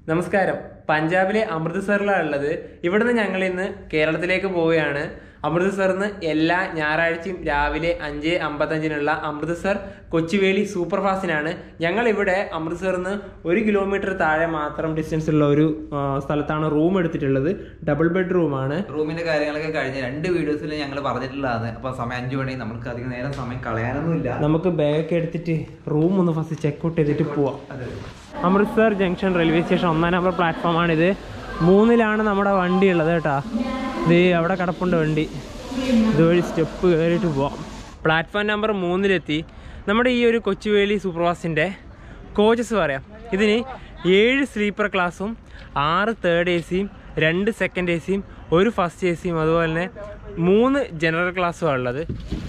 നമസ്കാരം പഞ്ചാബിലെ അമൃത്സറിലാണ് ഉള്ളത് ഇവിടുന്ന് ഞങ്ങൾ ഇന്ന് കേരളത്തിലേക്ക് പോവുകയാണ് അമൃത്സറിന്ന് എല്ലാ ഞായറാഴ്ചയും രാവിലെ അഞ്ച് അമ്പത്തഞ്ചിനുള്ള അമൃത്സർ കൊച്ചുവേലി സൂപ്പർ ഫാസ്റ്റിനാണ് ഞങ്ങൾ ഇവിടെ അമൃത്സറിന്ന് ഒരു കിലോമീറ്റർ താഴെ മാത്രം ഡിസ്റ്റൻസ് ഉള്ള ഒരു ആ, സ്ഥലത്താണ് റൂം എടുത്തിട്ടുള്ളത് ഡബിൾ ബെഡ്റൂമാണ് റൂമിന്റെ കാര്യങ്ങളൊക്കെ കഴിഞ്ഞ രണ്ട് വീഡിയോസിൽ ഞങ്ങൾ പറഞ്ഞിട്ടുള്ളതാണ് അപ്പൊ സമയം അഞ്ചു മണി നമുക്ക് അധികം നേരം സമയം കളയാനൊന്നുമില്ല നമുക്ക് ബാഗൊക്കെ എടുത്തിട്ട് റൂം ഒന്ന് ഫസ്റ്റ് ചെക്ക് ഔട്ട് ചെയ്തിട്ട് പോവാം അമൃത്സർ ജംഗ്ഷൻ റെയിൽവേ സ്റ്റേഷൻ ഒന്നാം നമ്പർ പ്ലാറ്റ്ഫോമാണിത് മൂന്നിലാണ് നമ്മുടെ വണ്ടി ഉള്ളത് കേട്ടാ ഇത് അവിടെ കിടപ്പുണ്ട് വണ്ടി ഇതുവഴി സ്റ്റെപ്പ് കയറിയിട്ട് പോവാം പ്ലാറ്റ്ഫോം നമ്പർ മൂന്നിലെത്തി നമ്മുടെ ഈ ഒരു കൊച്ചുവേലി സൂപ്പർഫാസ്റ്റിൻ്റെ കോച്ചസ് പറയാം ഇതിന് ഏഴ് സ്ലീപ്പർ ക്ലാസ്സും ആറ് തേർഡ് എ സിയും രണ്ട് സെക്കൻഡ് എ സിയും ഒരു ഫസ്റ്റ് എ സിയും അതുപോലെ തന്നെ മൂന്ന് ജനറൽ ക്ലാസ്സുമാണ് ഉള്ളത്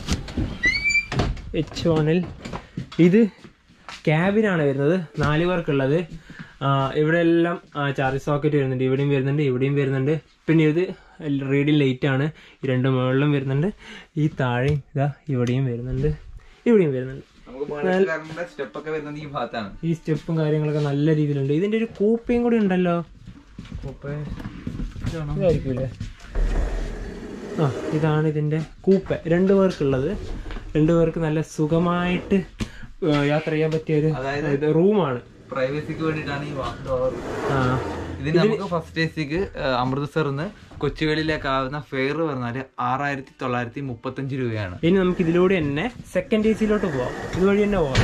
എച്ച് വണിൽ ഇത് ക്യാബിനാണ് വരുന്നത് നാല് പേർക്കുള്ളത് ആ, ഇവിടെ എല്ലാം ചാർജ് സോക്കറ്റ് വരുന്നുണ്ട് ഇവിടെയും വരുന്നുണ്ട് ഇവിടെയും വരുന്നുണ്ട് പിന്നെ ഇത് റീഡിങ് ലൈറ്റ് ആണ് ഈ രണ്ട് മുകളിലും വരുന്നുണ്ട് ഈ താഴെയും ഇതാ ഇവിടെയും വരുന്നുണ്ട് ഇവിടെയും വരുന്നുണ്ട് നമുക്ക് സ്റ്റെപ്പ് ഒക്കെ വരുന്നത് ഈ ഭാഗത്താണ് ഈ സ്റ്റെപ്പും കാര്യങ്ങളൊക്കെ നല്ല രീതിയിലുണ്ട് ഇതിന്റെ ഒരു കൂപ്പയും കൂടി ഉണ്ടല്ലോ കൂപ്പ ഇതായിരിക്കൂലേ ആ ഇതാണ് ഇതിന്റെ കൂപ്പ രണ്ടു പേർക്കുള്ളത് രണ്ടു പേർക്ക് നല്ല സുഖമായിട്ട് ആ, യാത്ര ചെയ്യാൻ പറ്റിയ ഒരു അതായത് റൂമാണ് പ്രൈവസിക്ക് വേണ്ടിയിട്ടാണ് ഈ ഡോർ ആ ഇതിന് നമുക്ക് ഫസ്റ്റ് എ സിക്ക് അമൃത്സറിന്ന് കൊച്ചുവേളിയിലേക്കാവുന്ന ഫെയർ പറഞ്ഞാല് ആറായിരത്തി തൊള്ളായിരത്തി മുപ്പത്തഞ്ച് രൂപയാണ് ഇനി നമുക്ക് ഇതിലൂടെ തന്നെ സെക്കൻഡ് എ സിയിലോട്ട് പോവാം ഇതുവഴി തന്നെ പോവാം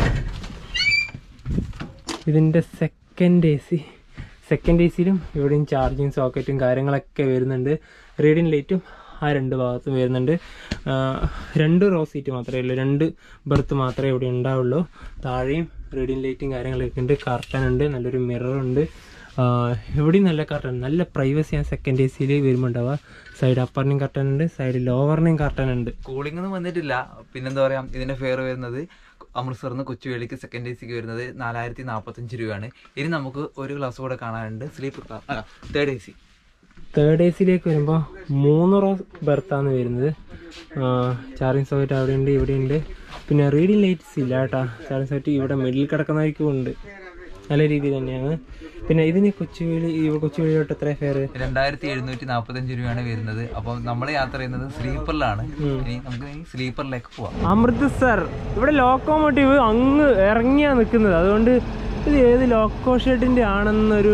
ഇതിന്റെ second A C second A സിയിലും ഇവിടെയും ചാർജിങ് സോക്കറ്റും കാര്യങ്ങളൊക്കെ വരുന്നുണ്ട് റീഡിങ് ലൈറ്റും ആ രണ്ട് ഭാഗത്തും വരുന്നുണ്ട് ആ, രണ്ട് റോ സീറ്റ് മാത്രമേ ഉള്ളൂ രണ്ട് ബെർത്ത് മാത്രമേ ഇവിടെ ഉണ്ടാവുള്ളൂ താഴെയും റീഡിങ് ലൈറ്റും കാര്യങ്ങളൊക്കെ ഉണ്ട് കർട്ടൻ ഉണ്ട് നല്ലൊരു മിറർ ഉണ്ട് ആ, ഇവിടെയും നല്ല കർട്ടൻ നല്ല പ്രൈവസി ആ സെക്കൻഡ് എ സിയിൽ വരുമ്പോൾ ഉണ്ടാവുക സൈഡ് അപ്പറിനെയും കർട്ടൻ ഉണ്ട് സൈഡ് ലോവറിനെയും കർട്ടൻ ഉണ്ട് കൂളിംഗ് ഒന്നും വന്നിട്ടില്ല പിന്നെന്താ പറയാ ഇതിന്റെ ഫെയർ വരുന്നത് അമൃത്സറിന്ന് കൊച്ചുവേളിക്ക് സെക്കൻഡ് എ സിക്ക് വരുന്നത് നാലായിരത്തി നാൽപ്പത്തഞ്ച് രൂപയാണ് ഇനി നമുക്ക് ഒരു ക്ലാസ് കൂടെ കാണാനുണ്ട് സ്ലീപ്പർ ക്ലാസ് അല്ല third A C third A സിയിലേക്ക് വരുമ്പോൾ മൂന്ന് റോ ബെർത്താണ് വരുന്നത് ചാർജിങ് സോക്കറ്റ് അവിടെ ഉണ്ട് ഇവിടെ ഉണ്ട് പിന്നെ റീഡിങ് ലൈറ്റ്സ് ഇല്ല കേട്ടാ ചാർജിങ് സോക്കറ്റ് ഇവിടെ മിഡിൽ കിടക്കുന്നവർക്കും ഉണ്ട് നല്ല രീതിയിൽ തന്നെയാണ് പിന്നെ ഇതിന് കൊച്ചുവേളി ഈ കൊച്ചുവേളിയോട്ട് എത്ര ഫെയർ രണ്ടായിരത്തി എഴുന്നൂറ്റി നാൽപ്പത്തഞ്ച് രൂപയാണ് വരുന്നത് അപ്പം നമ്മൾ യാത്ര ചെയ്യുന്നത് സ്ലീപ്പറിലാണ് ഇനി നമുക്ക് ഈ സ്ലീപ്പറിലേക്ക് പോവാം അമൃത്സർ ഇവിടെ ലോക്കോമോട്ടീവ് അങ്ങ് ഇറങ്ങിയാ നിൽക്കുന്നത് അതുകൊണ്ട് ഇത് ഏത് ലോക്കോ ഷെഡിന്റെ ആണെന്നൊരു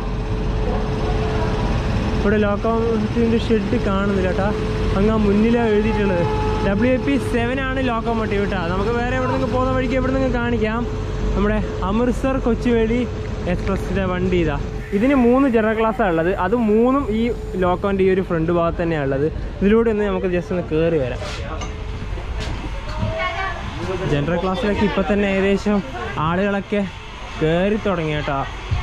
ഇവിടെ ലോക്കോമോട്ടീവിന്റെ ഷെഡ് കാണുന്നില്ല കേട്ടാ അങ്ങ് ആ മുന്നിലാണ് എഴുതിയിട്ടുള്ളത് ഡബ്ല്യു എ പി സെവൻ ആണ് ലോക്കോമോട്ടീവ് കേട്ടാ നമുക്ക് വേറെ എവിടെ നിന്ന് പോകുന്ന വഴിക്ക് എവിടെ നിന്ന് കാണിക്കാം നമ്മുടെ അമൃത്സർ കൊച്ചുവേളി എക്സ്പ്രസിന്റെ വണ്ടി ഇതാ ഇതിന് മൂന്ന് ജനറൽ ക്ലാസ്സാണ് ഉള്ളത് അത് മൂന്നും ഈ ലോക്കോന്റെ ഈ ഒരു ഫ്രണ്ട് ഭാഗത്ത് തന്നെയാണ് ഉള്ളത് ഇതിലൂടെ ഒന്ന് നമുക്ക് ജസ്റ്റ് ഒന്ന് കയറി വരാം ജനറൽ ക്ലാസ്സിലൊക്കെ ഇപ്പൊ തന്നെ ഏകദേശം ആളുകളൊക്കെ കയറി തുടങ്ങി കേട്ടോ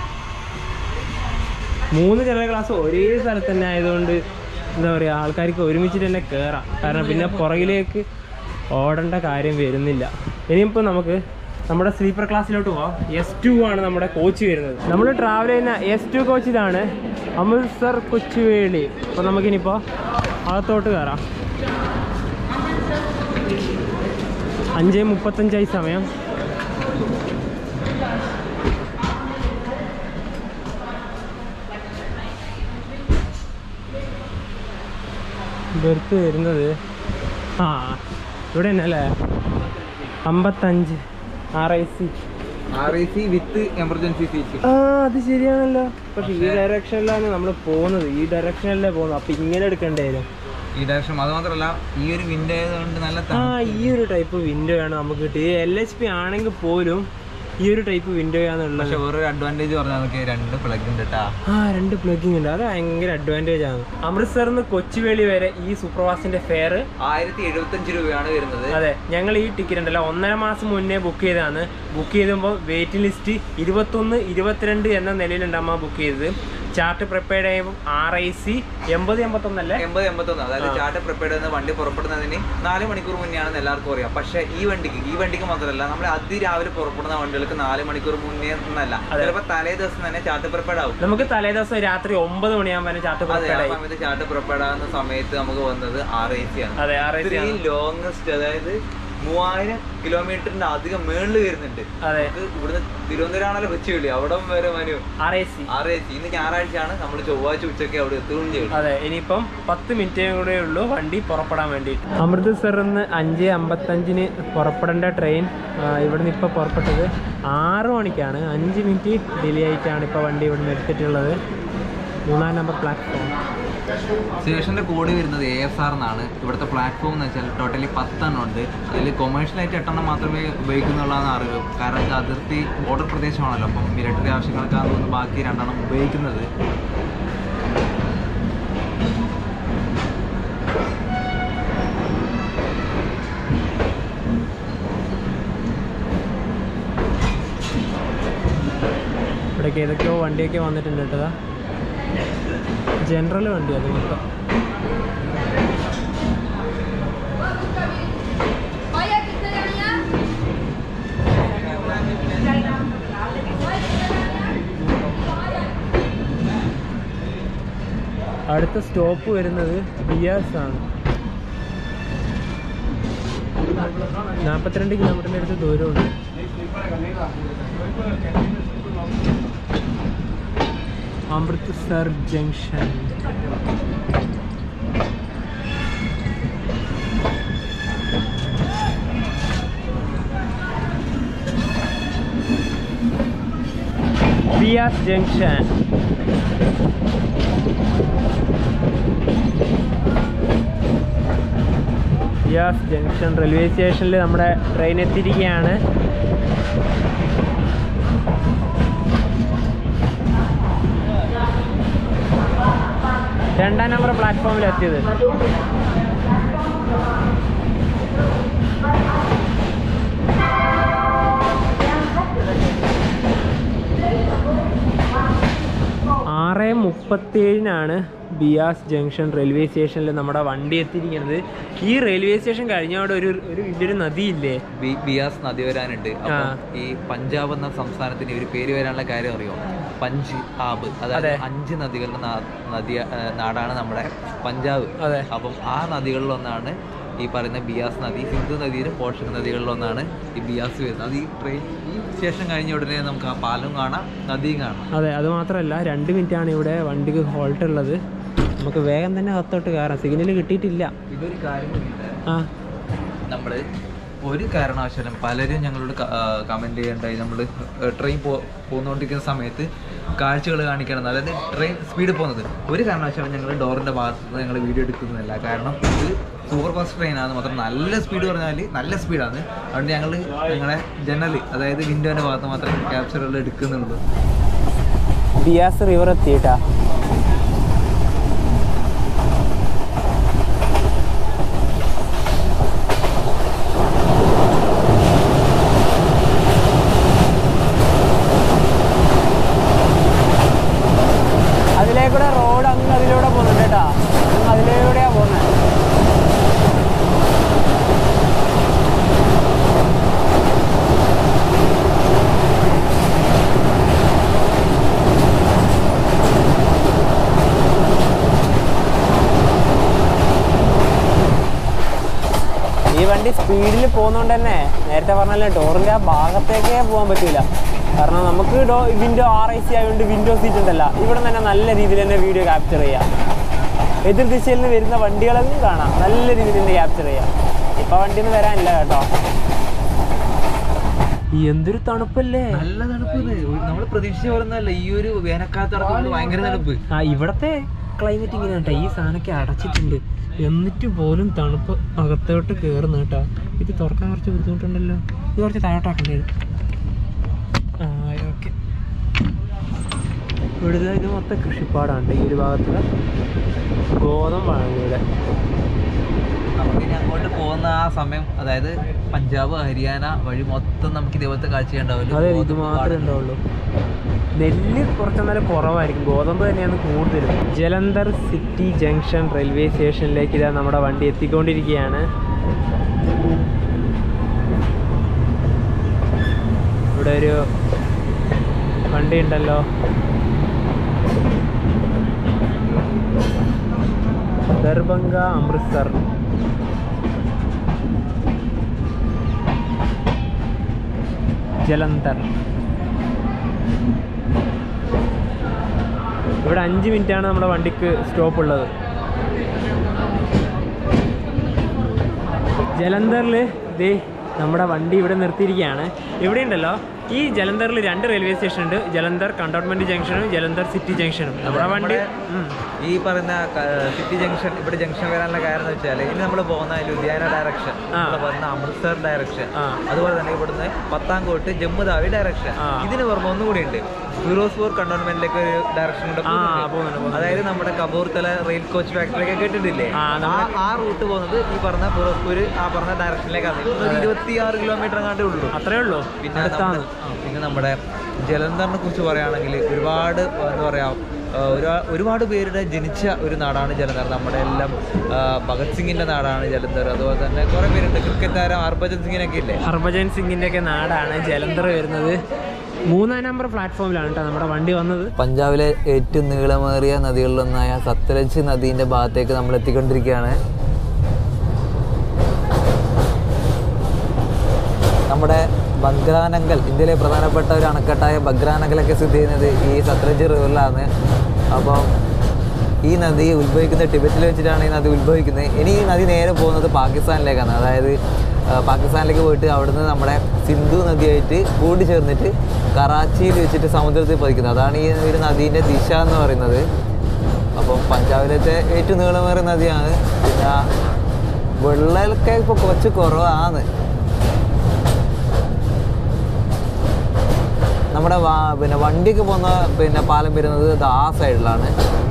മൂന്ന് ജനറൽ ക്ലാസ് ഒരേ സ്ഥലത്ത് തന്നെ ആയതുകൊണ്ട് എന്താ പറയുക ആൾക്കാർക്ക് ഒരുമിച്ചിട്ട് തന്നെ കയറാം കാരണം പിന്നെ പുറകിലേക്ക് ഓടേണ്ട കാര്യം വരുന്നില്ല ഇനിയിപ്പോൾ നമുക്ക് നമ്മുടെ സ്ലീപ്പർ ക്ലാസ്സിലോട്ട് പോവാം എസ് ടു ആണ് നമ്മുടെ കോച്ച് വരുന്നത് നമ്മൾ ട്രാവൽ ചെയ്യുന്ന എസ് ടു കോച്ച് ഇതാണ് അമൃത്സർ കൊച്ചുവേളി അപ്പോൾ നമുക്കിനിപ്പോൾ അകത്തോട്ട് കയറാം അഞ്ച് മുപ്പത്തഞ്ചായി സമയം ബെർത്ത് വരുന്നത് ആ ഇവിടെ തന്നെ അല്ലേ അമ്പത്തഞ്ച് R I C R A C with emergency seat ആ അത് ശരിയാണല്ലോ പക്ഷെ ഈ ഡയറക്ഷനിലാണ് നമ്മൾ പോകുന്നത് ഈ ഡയറക്ഷനിലല്ലേ പോകുന്നത് അപ്പൊ ഇങ്ങനെ എടുക്കേണ്ടി വരും ഈ ഡയറക്ഷൻ അത് മാത്രമല്ല ഈ ഒരു വിൻഡോ ആയതുകൊണ്ട് നല്ല ആ ഈ ഒരു ടൈപ്പ് വിൻഡോ ആണ് നമുക്ക് കിട്ടിയത് എൽ എച്ച് പി ആണെങ്കിൽ പോലും ഈ ഒരു ടൈപ്പ് വിൻഡോ ആണുള്ളത് പക്ഷെ വേറൊരു അഡ്വാൻറ്റേജ് പറഞ്ഞാൽ നമുക്ക് രണ്ട് പ്ലഗ് ഉണ്ട് കേട്ടാ ആ രണ്ട് പ്ലഗിങ് ഉണ്ട് അത് ഭയങ്കര അഡ്വാൻറ്റേജ് ആണ് അമൃത്സറിന്ന് കൊച്ചുവേളി വരെ ഈ സൂപ്പർഫാസ്റ്റിന്റെ ഫെയർ ആയിരത്തി എഴുപത്തഞ്ച് രൂപയാണ് വരുന്നത് അതെ ഞങ്ങൾ ഈ ടിക്കറ്റ് ഉണ്ടല്ലോ ഒന്നര മാസം മുന്നേ ബുക്ക് ചെയ്തതാണ് ബുക്ക് ചെയ്തുമ്പോൾ വെയിറ്റിംഗ് ലിസ്റ്റ് ഇരുപത്തൊന്ന് ഇരുപത്തിരണ്ട് എന്ന നിലയിലുണ്ട് അമ്മ ബുക്ക് ചെയ്തത് ചാർട്ട് പ്രിപ്പയർഡ് ചെയ്യുമ്പോൾ ആർ ഐ സി എൺപത് എൺപത്തൊന്നല്ലേ എൺപത് എൺപത്തൊന്ന് അതായത് ചാർട്ട് പ്രിപ്പയർഡ് ചെയ്യുന്ന വണ്ടി പുറപ്പെടുന്നതിന് നാല് മണിക്കൂർ മുന്നെയാണെന്ന് എല്ലാവർക്കും അറിയാം പക്ഷേ ഈ വണ്ടിക്ക് ഈ വണ്ടിക്ക് മാത്രമല്ല നമ്മൾ അതിരാവിലെ പുറപ്പെടുന്ന വണ്ടികൾക്ക് നാല് മണിക്കൂർ മുന്നേ എന്നല്ല ചിലപ്പോൾ തലേ ദിവസം തന്നെ ചാർട്ട് പ്രിപ്പയർഡ് ആവും നമുക്ക് തലേദിവസം രാത്രി ഒമ്പത് മണിയാകുമ്പോൾ ചാർട്ട് അതെ ആ പ്രിപ്പയർഡ് ആയി സമയത്ത് ചാർട്ട് പ്രിപ്പയർഡ് ആകുന്ന സമയത്ത് നമുക്ക് വന്നത് ആർ എ സി ആണ് അതെ ആർ ഐ സി ഇത്രയും ലോങ്സ്റ്റ് അതായത് മൂവായിരം കിലോമീറ്ററിന്റെ അധികം മേളിൽ വരുന്നുണ്ട് അതെ നമുക്ക് ഇവിടുന്ന് തിരുവനന്തപുരം ആണല്ലോ കൊച്ചുവിളി അവിടെ വരെ മനു ആർ എ സി ആറ് ഇന്ന് ഞായറാഴ്ചയാണ് നമ്മൾ ചൊവ്വാഴ്ച ഉച്ചയ്ക്ക് അവിടെ എത്തുകയും ചെയ്യും അതെ ഇനിയിപ്പം പത്ത് മിനിറ്റേ കൂടെ ഉള്ളൂ വണ്ടി പുറപ്പെടാൻ വേണ്ടി അമൃത്സറിൽ നിന്ന് അഞ്ച് അമ്പത്തഞ്ചിന് പുറപ്പെടേണ്ട ട്രെയിൻ ആ, ഇവിടുന്ന് ഇപ്പോൾ പുറപ്പെട്ടത് ആറ് മണിക്കാണ് അഞ്ച് മിനിറ്റ് ഡിലേ ആയിട്ടാണ് ഇപ്പോൾ വണ്ടി ഇവിടുന്ന് എടുത്തിട്ടുള്ളത് മൂന്നാം നമ്പർ പ്ലാറ്റ്ഫോം സ്റ്റേഷന്റെ കോഡ് വരുന്നത് എ എസ് ആർ എന്നാണ് ഇവിടുത്തെ പ്ലാറ്റ്ഫോം എന്ന് വെച്ചാൽ ടോട്ടലി പത്തെണ്ണം ഉണ്ട് അതിൽ കൊമേഴ്ഷ്യലായിട്ട് എട്ടെണ്ണം മാത്രമേ ഉപയോഗിക്കുന്നുള്ളതാണ് അറിവ് കാരണം ഇത് അതിർത്തി ബോർഡർ പ്രദേശമാണല്ലോ അപ്പം മിലിറ്ററി ആവശ്യങ്ങൾക്കാണ് തോന്നുന്നു ബാക്കി രണ്ടെണ്ണം ഉപയോഗിക്കുന്നത് ഇവിടേക്ക് ഏതൊക്കെയോ വണ്ടിയൊക്കെ വന്നിട്ടുണ്ട് കേട്ടോ ജനറൽ വണ്ടി അത് മൊത്തം Oye, ¿qué te venía? അടുത്ത സ്റ്റോപ്പ് വരുന്നത് ബിയാസ് ആണ് നാൽപ്പത്തിരണ്ട് കിലോമീറ്ററിൻ്റെ അടുത്ത് ദൂരമുണ്ട് Amritsar junction Beas junction Beas junction railway സ്റ്റേഷനിൽ നമ്മുടെ ട്രെയിൻ എത്തിയിരിക്കുകയാണ് രണ്ടാം നമ്പർ പ്ലാറ്റ്ഫോമിൽ എത്തിയത് ആറ് മുപ്പത്തേഴിനാണ് ബിയാസ് ജംഗ്ഷൻ റെയിൽവേ സ്റ്റേഷനിൽ നമ്മുടെ വണ്ടി എത്തിയിരിക്കുന്നത് ഈ റെയിൽവേ സ്റ്റേഷൻ കഴിഞ്ഞവിടെ ഒരു ഒരു വലിയൊരു നദിയില്ലേ ബി- ബിയാസ് നദി വരാനുണ്ട് അപ്പം ആ. ഈ പഞ്ചാബ് എന്ന സംസ്ഥാനത്തിന് ഒരു പേര് വരാനുള്ള കാര്യം അറിയോ പഞ്ച് ആബ് അതായത് അതെ. അഞ്ച് നദികളുടെ നാ- നദി ആ, നാടാണ് നമ്മുടെ പഞ്ചാബ് അതെ അപ്പം ആ നദികളിലൊന്നാണ് ഈ പറയുന്ന ബിയാസ് നദി സിന്ധു നദിയുടെ പോഷക നദികളിലൊന്നാണ് ഈ ബിയാസ് വരുന്നത് അത് ഈ ട്രെയിൻ ഈ സ്റ്റേഷൻ കഴിഞ്ഞ ഉടനെ നമുക്ക് ആ പാലം കാണാം നദിയും കാണാം അതെ അത് മാത്രമല്ല രണ്ട് മിനിറ്റാണ് ഇവിടെ വണ്ടിക്ക് ഹോൾട്ട് ഉള്ളത് നമുക്ക് വേഗം തന്നെ അകത്തോട്ട് കയറാം സിഗ്നൽ കിട്ടിയിട്ടില്ല ഇതൊരു കാര്യം കൂടിയുണ്ട്. ആ നമ്മൾ ഒരു കാരണവശാലും പലരും ഞങ്ങളോട് കമൻറ്റ് ചെയ്യണ്ടായി നമ്മൾ ട്രെയിൻ പോ പോന്നുകൊണ്ടിരിക്കുന്ന സമയത്ത് കാഴ്ചകൾ കാണിക്കണം അതായത് ട്രെയിൻ സ്പീഡ് പോകുന്നത് ഒരു കാരണവശാലും ഞങ്ങൾ ഡോറിൻ്റെ ഭാഗത്ത് നിന്ന് ഞങ്ങൾ വീഡിയോ എടുക്കുന്നില്ല കാരണം ഇത് സൂപ്പർ ഫാസ്റ്റ് ട്രെയിനാണ് മാത്രം നല്ല സ്പീഡ് പറഞ്ഞാൽ നല്ല സ്പീഡാണ് അതുകൊണ്ട് ഞങ്ങൾ ഞങ്ങളെ ജനൽ അതായത് വിൻഡോൻ്റെ ഭാഗത്ത് മാത്രമേ ക്യാപ്ചറുകൾ എടുക്കുന്നുള്ളൂ ബിയാസ് റിവർ എത്തിയിട്ടാ അതിലേക്കൂടെ റോഡ് അങ്ങ് അതിലൂടെ പോകുന്നുണ്ട് കേട്ടാ അങ്ങ് അതിലൂടെയാ പോകുന്നത് ഈ വണ്ടി സ്പീഡിൽ പോകുന്നോണ്ട് തന്നെ നേരത്തെ പറഞ്ഞല്ലേ ഡോറിന്റെ ആ ഭാഗത്തേക്കേ പോകാൻ പറ്റൂല കാരണം നമുക്ക് ഡോ വിൻഡോ ആർ ഐ സി ആയതുകൊണ്ട് വിൻഡോ സീറ്റ് ഉണ്ടല്ല ഇവിടെ തന്നെ നല്ല രീതിയിൽ തന്നെ വീഡിയോ ക്യാപ്ചർ ചെയ്യാം എതിർ ദിശയിൽ നിന്ന് വരുന്ന വണ്ടികളൊന്നും കാണാം നല്ല രീതിയിൽ തന്നെ ക്യാപ്ചർ ചെയ്യാം ഇപ്പൊ വണ്ടി ഒന്നും വരാനില്ല കേട്ടോ എന്തൊരു തണുപ്പല്ലേ നല്ല തണുപ്പ് നമ്മൾ പ്രതീക്ഷിച്ച പോലെ ഒന്നല്ല ഈ ഒരു വേനൽക്കാലത്ത് നടക്കുന്നത് ഭയങ്കര തണുപ്പ് ആ ഇവിടത്തെ ക്ലൈമറ്റ് ഇങ്ങനെയാട്ടെ ഈ സാധനമൊക്കെ അടച്ചിട്ടുണ്ട് എന്നിട്ട് പോലും തണുപ്പ് അകത്തോട്ട് കയറുന്ന കേട്ടോ ഇത് തുറക്കാൻ കുറച്ച് ബുദ്ധിമുട്ടുണ്ടല്ലോ ഇത് കുറച്ച് താഴോട്ടാക്കേണ്ടി വരും ആ ഓക്കെ ഇവിടുത്തെ ഇത് മൊത്തം കൃഷിപ്പാടാണ് ഈ ഒരു ഭാഗത്ത് ഗോതമ്പാണ് ഇവിടെ നമുക്കിനി അങ്ങോട്ട് പോകുന്ന ആ സമയം അതായത് പഞ്ചാബ് ഹരിയാന വഴി മൊത്തം നമുക്ക് ഇതേപോലത്തെ കാഴ്ച ഉണ്ടാവില്ല അതെ ഇത് മാത്രമേ ഉണ്ടാവുള്ളൂ നെല്ല് കുറച്ചെന്നാലും കുറവായിരിക്കും ഗോതമ്പ് തന്നെയാണ് കൂടുതലും ജലന്ധർ സിറ്റി ജംഗ്ഷൻ റെയിൽവേ സ്റ്റേഷനിലേക്ക് ഇതാ നമ്മുടെ വണ്ടി എത്തിക്കൊണ്ടിരിക്കുകയാണ് ഇവിടെ ഒരു വണ്ടി ഉണ്ടല്ലോ ദർഭംഗ അമൃത്സർ ജലന്ധർ ഇവിടെ അഞ്ച് മിനിറ്റാണ് നമ്മുടെ വണ്ടിക്ക് സ്റ്റോപ്പ് ഉള്ളത് ജലന്ധറിൽ ദേ നമ്മുടെ വണ്ടി ഇവിടെ നിർത്തിയിരിക്കുകയാണ് ഇവിടെ ഉണ്ടല്ലോ ഈ ജലന്ധറിൽ രണ്ട് റെയിൽവേ സ്റ്റേഷൻ ഉണ്ട് ജലന്ധർ കണ്ടോൺമെന്റ് ജംഗ്ഷനും ജലന്ധർ സിറ്റി ജംഗ്ഷനും നമ്മുടെ വണ്ടി ഉം. ഈ പറയുന്ന ക- സിറ്റി ജംഗ്ഷൻ ഇവിടെ ജംഗ്ഷൻ വരാനുള്ള കാരണം എന്ന് വെച്ചാൽ ഇനി നമ്മൾ പോകുന്ന ലുധിയാന ഡയറക്ഷൻ ആ. നമ്മൾ പോകുന്ന അമൃത്സർ ഡയറക്ഷൻ ആ. അതുപോലെ തന്നെ ഇവിടുന്ന് പത്താംകോട്ട് ജമ്മു താവി ഡയറക്ഷൻ ആ. ഇതിന് പുറമെ ഒന്നും കൂടി ഉണ്ട് ഫിറോസ്പൂർ കണ്ടോൺമെന്റിലേക്ക് ഒരു ഡയറക്ഷൻ കൂടെ ആ, പോകുന്നുണ്ട്. പോകുന്നുണ്ട്, പോകുന്നുണ്ട്. അതായത് നമ്മുടെ കപൂർത്തല റെയിൽ കോച്ച് ഫാക്ടറി ഒക്കെ കേട്ടിട്ടില്ലേ ആ, ആ നമ്മുടെ- ആ റൂട്ട് പോകുന്നത് ഈ പറഞ്ഞ ഫിറോസ്പൂർ ആ പറഞ്ഞ ഡയറക്ഷനിലേക്കാണ് ഒരു ഇരുപത്തിയാറ് കിലോമീറ്റർ അങ്ങാണ്ടേ ഉള്ളൂ അത്രേ ഉള്ളൂ പിന്നെ അടുത്താണ് നമ്മുടെ- ആ, പിന്നെ നമ്മുടെ ജലന്ധറിനെ കുറിച്ച് പറയുകയാണെങ്കിൽ ഒരുപാട് എന്താ പറയാ ആ, ഒരു- ഒരുപാട് പേരുടെ ജനിച്ച ഒരു നാടാണ് ജലന്ധർ നമ്മുടെ എല്ലാം ആ, ഭഗത് സിംഗിന്റെ നാടാണ് ജലന്ധർ അതുപോലെ തന്നെ കുറെ പേരുണ്ട് ക്രിക്കറ്റ് താരം ഹർഭജൻ സിംഗിനൊക്കെ ഇല്ലേ ഹർഭജൻ സിംഗിന്റെ ഒക്കെ നാടാണ് ജലന്ധർ വരുന്നത് മൂന്നാം നമ്പർ പ്ലാറ്റ്ഫോമിലാണ് കേട്ടോ നമ്മുടെ വണ്ടി വന്നത് പഞ്ചാബിലെ ഏറ്റവും നീളമേറിയ നദികളിലൊന്നായ സത്ലജ് നദീന്റെ ഭാഗത്തേക്ക് നമ്മൾ എത്തിക്കൊണ്ടിരിക്കുകയാണ് നമ്മുടെ ബഗ്രാനങ്കൽ ഇന്ത്യയിലെ പ്രധാനപ്പെട്ട ഒരു അണക്കെട്ടായ ബഗ്രാനങ്കലൊക്കെ സ്ഥിതി ചെയ്യുന്നത് ഈ സത്ലജ് റിവറിലാണ് അപ്പോൾ ഈ നദി ഉത്ഭവിക്കുന്നത് ടിബറ്റിൽ വെച്ചിട്ടാണ് ഈ നദി ഉത്ഭവിക്കുന്നത് ഇനി ഈ നദി നേരെ പോകുന്നത് പാകിസ്ഥാനിലേക്കാണ് അതായത് ആ, പാകിസ്ഥാനിലേക്ക് പോയിട്ട് അവിടുന്ന് നമ്മുടെ സിന്ധു നദിയായിട്ട് കൂടിച്ചേർന്നിട്ട് കറാച്ചിയിൽ വെച്ചിട്ട് സമുദ്രത്തിൽ പതിക്കുന്നത് അതാണ് ഈ ഒരു നദീൻ്റെ ദിശ എന്ന് പറയുന്നത് അപ്പം പഞ്ചാബിലത്തെ ഏറ്റവും നീളമേറിയ നദിയാണ് പിന്നെ വെള്ളമൊക്കെ ഇപ്പോൾ കുറച്ച് കുറവാണ് നമ്മുടെ വാ- പിന്നെ വണ്ടിക്ക് പോകുന്ന പിന്നെ പാലം വരുന്നത് ഇത് ആ സൈഡിലാണ്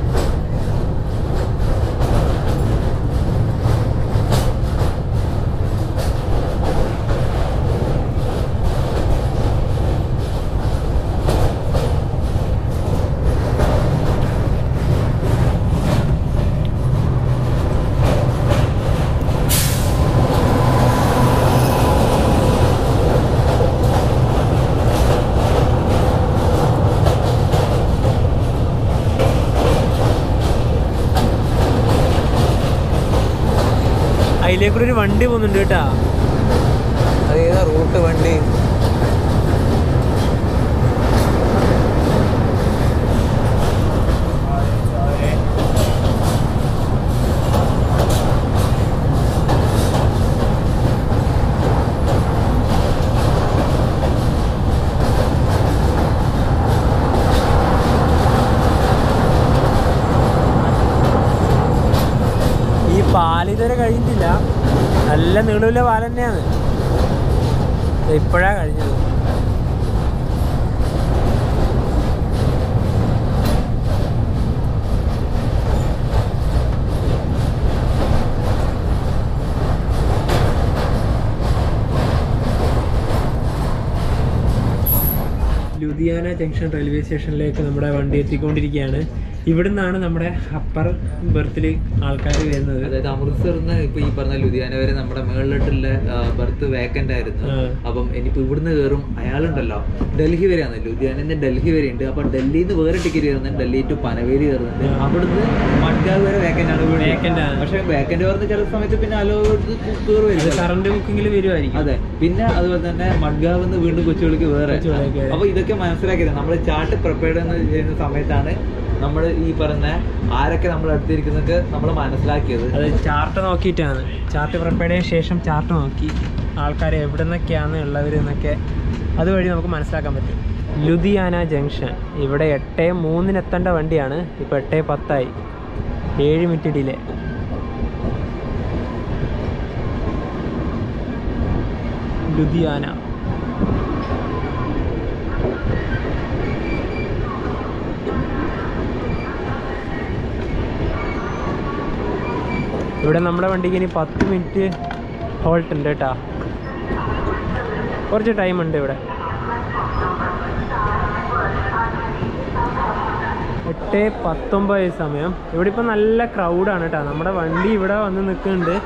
അതിലേക്കൂടെ ഒരു വണ്ടി പോകുന്നുണ്ട് കേട്ടാ അത് ഏതാ റൂട്ട് വണ്ടി ഈ പാല് ഇതുവരെ കഴിഞ്ഞിട്ടില്ല നല്ല നീളമില്ല പാൽ തന്നെയാണ് ഇപ്പോഴാ കഴിഞ്ഞത് ലുധിയാന ജംഗ്ഷൻ റെയിൽവേ സ്റ്റേഷനിലേക്ക് നമ്മുടെ വണ്ടി എത്തിക്കൊണ്ടിരിക്കുകയാണ് ഇവിടുന്നാണ് നമ്മുടെ അപ്പർ ബർത്തിൽ ആൾക്കാർ വരുന്നത് അതായത് അമൃത്സറിന്ന് ഇപ്പൊ ഈ പറഞ്ഞ ലുധിയാന വരെ നമ്മുടെ മേളിലോട്ടുള്ള ബർത്ത് വേക്കന്റ് ആയിരുന്നു ആ. അപ്പം ഇനിയിപ്പോ ഇവിടുന്ന് കയറും അയാളുണ്ടല്ലോ ഡൽഹി വരെയാണ് ലുധിയാനന്ന് ഡൽഹി വരെ ഉണ്ട് അപ്പൊ ഡൽഹിയിൽ നിന്ന് വേറെ ടിക്കറ്റ് കയറുന്നുണ്ട് ഡൽഹി ടു പനവേലി കയറുന്നുണ്ട് ആ. അവിടുന്ന് മഡ്ഗാവ് വരെ വേക്കന്റ് ആണ് വീണ്ടും. Vacant ആണ്. പക്ഷെ വേക്കന്റ് വരുന്ന ചില സമയത്ത് പിന്നെ അലോ ഇത് കയറുമായിരിക്കും കറണ്ട് ബുക്കിങ്ങിൽ വരുമായിരിക്കും അതെ പിന്നെ അതുപോലെ തന്നെ മഡ്ഗാവ് നിന്ന് വീണ്ടും കൊച്ചുവിളിക്ക് വേറെ കൊച്ചുവേളിക്ക് വേറെ. അപ്പൊ ഇതൊക്കെ മനസ്സിലാക്കിയത് നമ്മൾ ചാർട്ട് പ്രിപ്പയർഡ് എന്ന് ചെയ്യുന്ന സമയത്താണ് നമ്മൾ ഈ പറഞ്ഞ ആരൊക്കെ നമ്മൾ അടുത്തിരിക്കുന്നതൊക്കെ നമ്മൾ മനസ്സിലാക്കിയത് അത് ചാർട്ട് നോക്കിയിട്ടാണ് ചാർട്ട് പ്രിപ്പയർ ചെയ്ത ശേഷം ചാർട്ട് നോക്കി ആൾക്കാർ എവിടെ നിന്നൊക്കെയാണ് ഉള്ളവർ എന്നൊക്കെ അതുവഴി നമുക്ക് മനസ്സിലാക്കാൻ പറ്റും ലുധിയാന ജംഗ്ഷൻ ഇവിടെ എട്ട് മൂന്നിന് എത്തേണ്ട വണ്ടിയാണ് ഇപ്പോൾ എട്ട് പത്തായി ഏഴ് മിനിറ്റ് ഡിലേ ലുധിയാന ഇവിടെ നമ്മുടെ വണ്ടിക്ക് ഇനി പത്ത് മിനിറ്റ് ഹോൾട്ട് ഉണ്ട് കേട്ടാ കുറച്ച് ടൈം ഉണ്ട് ഇവിടെ എട്ട് പത്തൊമ്പത് സമയം ഇവിടെ ഇപ്പം നല്ല ക്രൗഡാണ് കേട്ടോ നമ്മുടെ വണ്ടി ഇവിടെ വന്ന് നിൽക്കുന്നുണ്ട്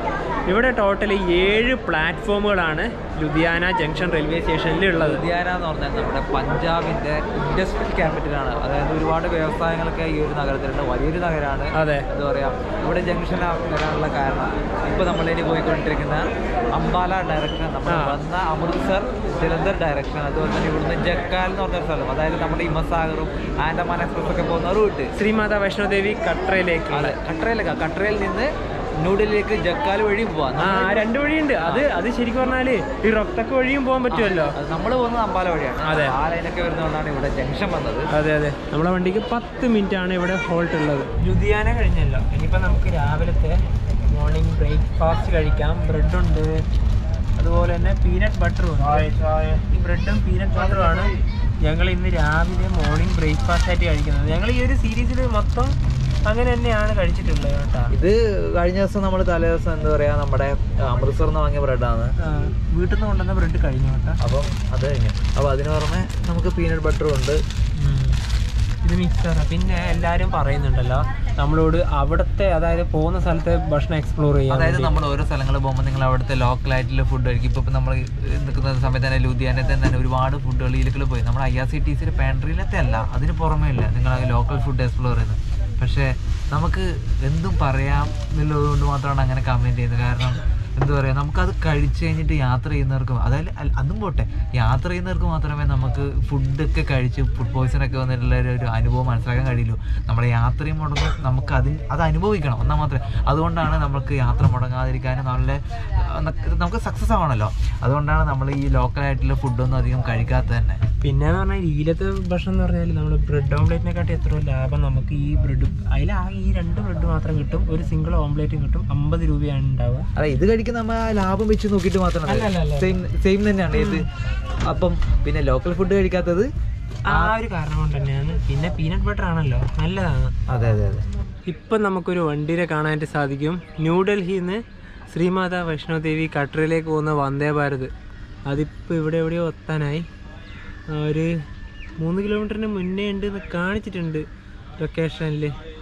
ഇവിടെ ടോട്ടൽ ഏഴ് പ്ലാറ്റ്ഫോമുകളാണ് ലുധിയാന ജംഗ്ഷൻ റെയിൽവേ സ്റ്റേഷനിൽ ഉള്ളത് ലുധിയാന എന്ന് പറഞ്ഞാൽ നമ്മുടെ പഞ്ചാബിന്റെ ഇൻഡസ്ട്രിയൽ ക്യാപിറ്റലാണ് അതായത് ഒരുപാട് വ്യവസായങ്ങളൊക്കെ ഈ ഒരു നഗരത്തിലുണ്ട് വലിയൊരു നഗരമാണ് അതെ എന്താ പറയാ ഇവിടെ ജംഗ്ഷൻ വരാനുള്ള കാരണം ഇപ്പൊ നമ്മളിനി പോയിക്കൊണ്ടിരിക്കുന്ന അംബാല ഡയറക്ഷൻ നമ്മൾ ആ. വന്ന അമൃത്സർ ജലന്ധർ ഡയറക്ഷൻ അതുപോലെ തന്നെ ഇവിടുന്ന് ജക്കാൽ എന്ന് പറഞ്ഞ സ്ഥലം അതായത് നമ്മുടെ ഹിമസാഗറും ആൻഡമാൻ എക്സ്പ്രസ് ഒക്കെ പോകുന്ന റൂട്ട് ശ്രീമാതാ വൈഷ്ണോദേവി കട്രയിലേക്ക് അതെ കട്ടറയിലേക്ക് കട്ടറയിൽ നിന്ന് ന്യൂഡൽഹിയിലേക്ക് ജക്കാൽ വഴി പോവാം ആ രണ്ട് വഴിയുണ്ട് അത് അത് ശരിക്കും പറഞ്ഞാല് ഈ റൊക്തക്ക് വഴിയും പോകാൻ പറ്റുമല്ലോ നമ്മൾ പോകുന്നത് അമ്പാല വഴിയാണ് അതെ. ആ ലൈനൊക്കെ വരുന്നതുകൊണ്ടാണ് ഇവിടെ ജംഗ്ഷൻ വന്നത് അതെ അതെ നമ്മളെ വണ്ടിക്ക് പത്ത് മിനിറ്റ് ആണ് ഇവിടെ ഹോൾട്ട് ഉള്ളത് ലുധിയാന കഴിഞ്ഞല്ലോ ഇനിയിപ്പോൾ നമുക്ക് രാവിലത്തെ മോർണിംഗ് ബ്രേക്ക്ഫാസ്റ്റ് കഴിക്കാം ബ്രെഡ് ഉണ്ട് അതുപോലെ തന്നെ പീനട്ട് ബട്ടറും ഉണ്ട് ഈ ബ്രെഡും പീനട്ട് ബട്ടറും ആണ് ഞങ്ങൾ ഇന്ന് രാവിലെ മോർണിംഗ് ബ്രേക്ക്ഫാസ്റ്റ് ആയിട്ട് കഴിക്കുന്നത് ഞങ്ങൾ ഈ ഒരു സീരീസിൽ മൊത്തം അങ്ങനെ തന്നെയാണ് കഴിച്ചിട്ടുള്ളത് കേട്ടോ ഇത് കഴിഞ്ഞ ദിവസം നമ്മൾ തലേ ദിവസം എന്താ പറയാ നമ്മുടെ അമൃത്സറിൽ നിന്ന് വാങ്ങിയ ബ്രെഡാണ് ആ, വീട്ടിൽ നിന്ന് കൊണ്ടുവന്ന ബ്രെഡ് കഴിഞ്ഞു കേട്ടോ അപ്പം അത് കഴിഞ്ഞു അപ്പോൾ അതിന് പുറമെ നമുക്ക് പീനട്ട് ബട്ടറും ഉണ്ട് ഉം. ഇത് മിക്സറാ പിന്നെ എല്ലാവരും പറയുന്നുണ്ടല്ലോ നമ്മളോട് അവിടുത്തെ അതായത് പോകുന്ന സ്ഥലത്തെ ഭക്ഷണം എക്സ്പ്ലോർ ചെയ്യാൻ അതായത് വേണ്ടി. നമ്മൾ ഓരോ സ്ഥലങ്ങളിൽ പോകുമ്പോൾ നിങ്ങൾ അവിടുത്തെ ലോക്കൽ ആയിട്ടുള്ള ഫുഡ് കഴിക്കും ഇപ്പം നമ്മൾ നിൽക്കുന്ന സമയത്ത് തന്നെ ലുധിയാനയിൽ തന്നെ ഒരുപാട് ഫുഡുകൾ ഇതിലേക്ക് പോയി നമ്മുടെ ഐ ആർ സി ടി സിയുടെ പാൻട്രിയിലത്തെ അല്ല അതിന് പുറമേ ഇല്ല നിങ്ങൾ ലോക്കൽ ഫുഡ് എക്സ്പ്ലോർ ചെയ്യുന്നത് പക്ഷേ നമുക്ക് എന്തും പറയാം എന്നുള്ളത് കൊണ്ട് മാത്രമാണ് അങ്ങനെ കമൻറ്റ് ചെയ്യുന്നത് കാരണം എന്താ പറയുക നമുക്കത് കഴിച്ചു കഴിഞ്ഞിട്ട് യാത്ര ചെയ്യുന്നവർക്കും അതായത് അൽ- അതും പോട്ടെ യാത്ര ചെയ്യുന്നവർക്ക് മാത്രമേ നമുക്ക് ഫുഡൊക്കെ കഴിച്ച് ഫുഡ് പോയ്സൺ ഒക്കെ വന്നിട്ടുള്ള ഒരു ഒരു അനുഭവം മനസ്സിലാക്കാൻ കഴിയുള്ളൂ നമ്മുടെ യാത്രയും മുടങ്ങും നമുക്ക് അതിന് അത് അനുഭവിക്കണം എന്നാൽ മാത്രമേ അതുകൊണ്ടാണ് നമുക്ക് യാത്ര മുടങ്ങാതിരിക്കാനും നല്ല ആ, ന- നമുക്ക് സക്സസ് ആവണമല്ലോ അതുകൊണ്ടാണ് നമ്മൾ ഈ ലോക്കലായിട്ടുള്ള ഫുഡൊന്നും അധികം കഴിക്കാത്തത് തന്നെ പിന്നെന്ന് പറഞ്ഞാൽ ഇതിലത്തെ ഭക്ഷണം എന്ന് പറഞ്ഞാൽ നമ്മൾ ബ്രെഡ് ഓംലേറ്റിനെക്കാട്ടി എത്രയോ ലാഭം നമുക്ക് ഈ ബ്രെഡ് അതിലാകെ ഈ രണ്ട് ബ്രെഡ് മാത്രം കിട്ടും ഒരു സിംഗിൾ ഓംലേറ്റും കിട്ടും അമ്പത് രൂപയാണ് ഉണ്ടാവുക അല്ല ഇത് കഴിക്കുന്ന നമ്മൾ ആ ലാഭം വെച്ച് നോക്കിയിട്ട് അല്ല, അല്ല, മാത്രമല്ല അല്ല. സെയിം സെയിം തന്നെയാണ് ഇത് അപ്പം പിന്നെ ലോക്കൽ ഫുഡ് കഴിക്കാത്തത് ആ ഒരു കാരണം കൊണ്ട് തന്നെയാണ് പിന്നെ പീനട്ട് ബട്ടർ ആണല്ലോ നല്ലതാണ് അതെ അതെ അതെ ഇപ്പം നമുക്കൊരു വണ്ടിയെ കാണാനായിട്ട് സാധിക്കും ന്യൂഡൽഹിയിൽ നിന്ന് ശ്രീമാതാ വൈഷ്ണോദേവി കട്ടറിലേക്ക് പോകുന്ന വന്ദേ ഭാരത് അതിപ്പോൾ ഇവിടെ എവിടെയോ എത്താനായി ആ, ഒരു മൂന്ന് കിലോമീറ്ററിന് മുന്നേ ഉണ്ട് എന്ന് കാണിച്ചിട്ടുണ്ട് ലൊക്കേഷനിൽ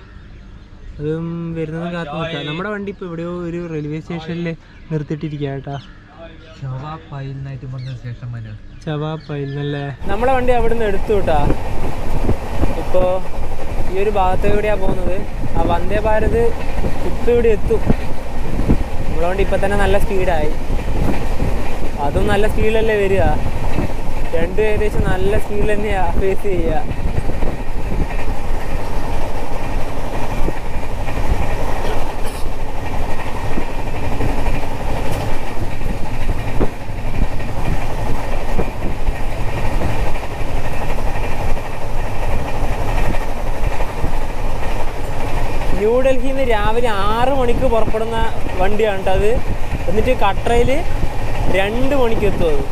അതും വരുന്നത് കാത്തു നിൽക്കാം നമ്മുടെ വണ്ടി ഇപ്പോൾ എവിടെയോ ഒരു റെയിൽവേ സ്റ്റേഷനിൽ നിർത്തിയിട്ടിരിക്കുക കേട്ടോ ഷവാ പൈലിനായിട്ട് പറഞ്ഞ ശേഷം വരും ചവാപ്പയിൽ നല്ലേ നമ്മളെ വണ്ടി അവിടെ നിന്ന് എടുത്തു കേട്ടാ ഇപ്പോൾ ഈ ഒരു ഭാഗത്ത് എവിടെയാ പോകുന്നത് ആ വന്ദേ ഭാരത് ഇപ്പം ഇവിടെ എത്തും നമ്മളെ വണ്ടി ഇപ്പം തന്നെ നല്ല സ്പീഡായി അതും നല്ല സ്പീഡിലല്ലേ വരിക രണ്ടും ഏകദേശം നല്ല സ്പീഡിൽ തന്നെയാ ഫേസ് ചെയ്യുക ന്യൂഡൽഹിയിൽ നിന്ന് രാവിലെ ആറ് മണിക്ക് പുറപ്പെടുന്ന വണ്ടിയാണ് കേട്ടോ അത് എന്നിട്ട് കട്രയിൽ രണ്ട് മണിക്ക് എത്തും അത്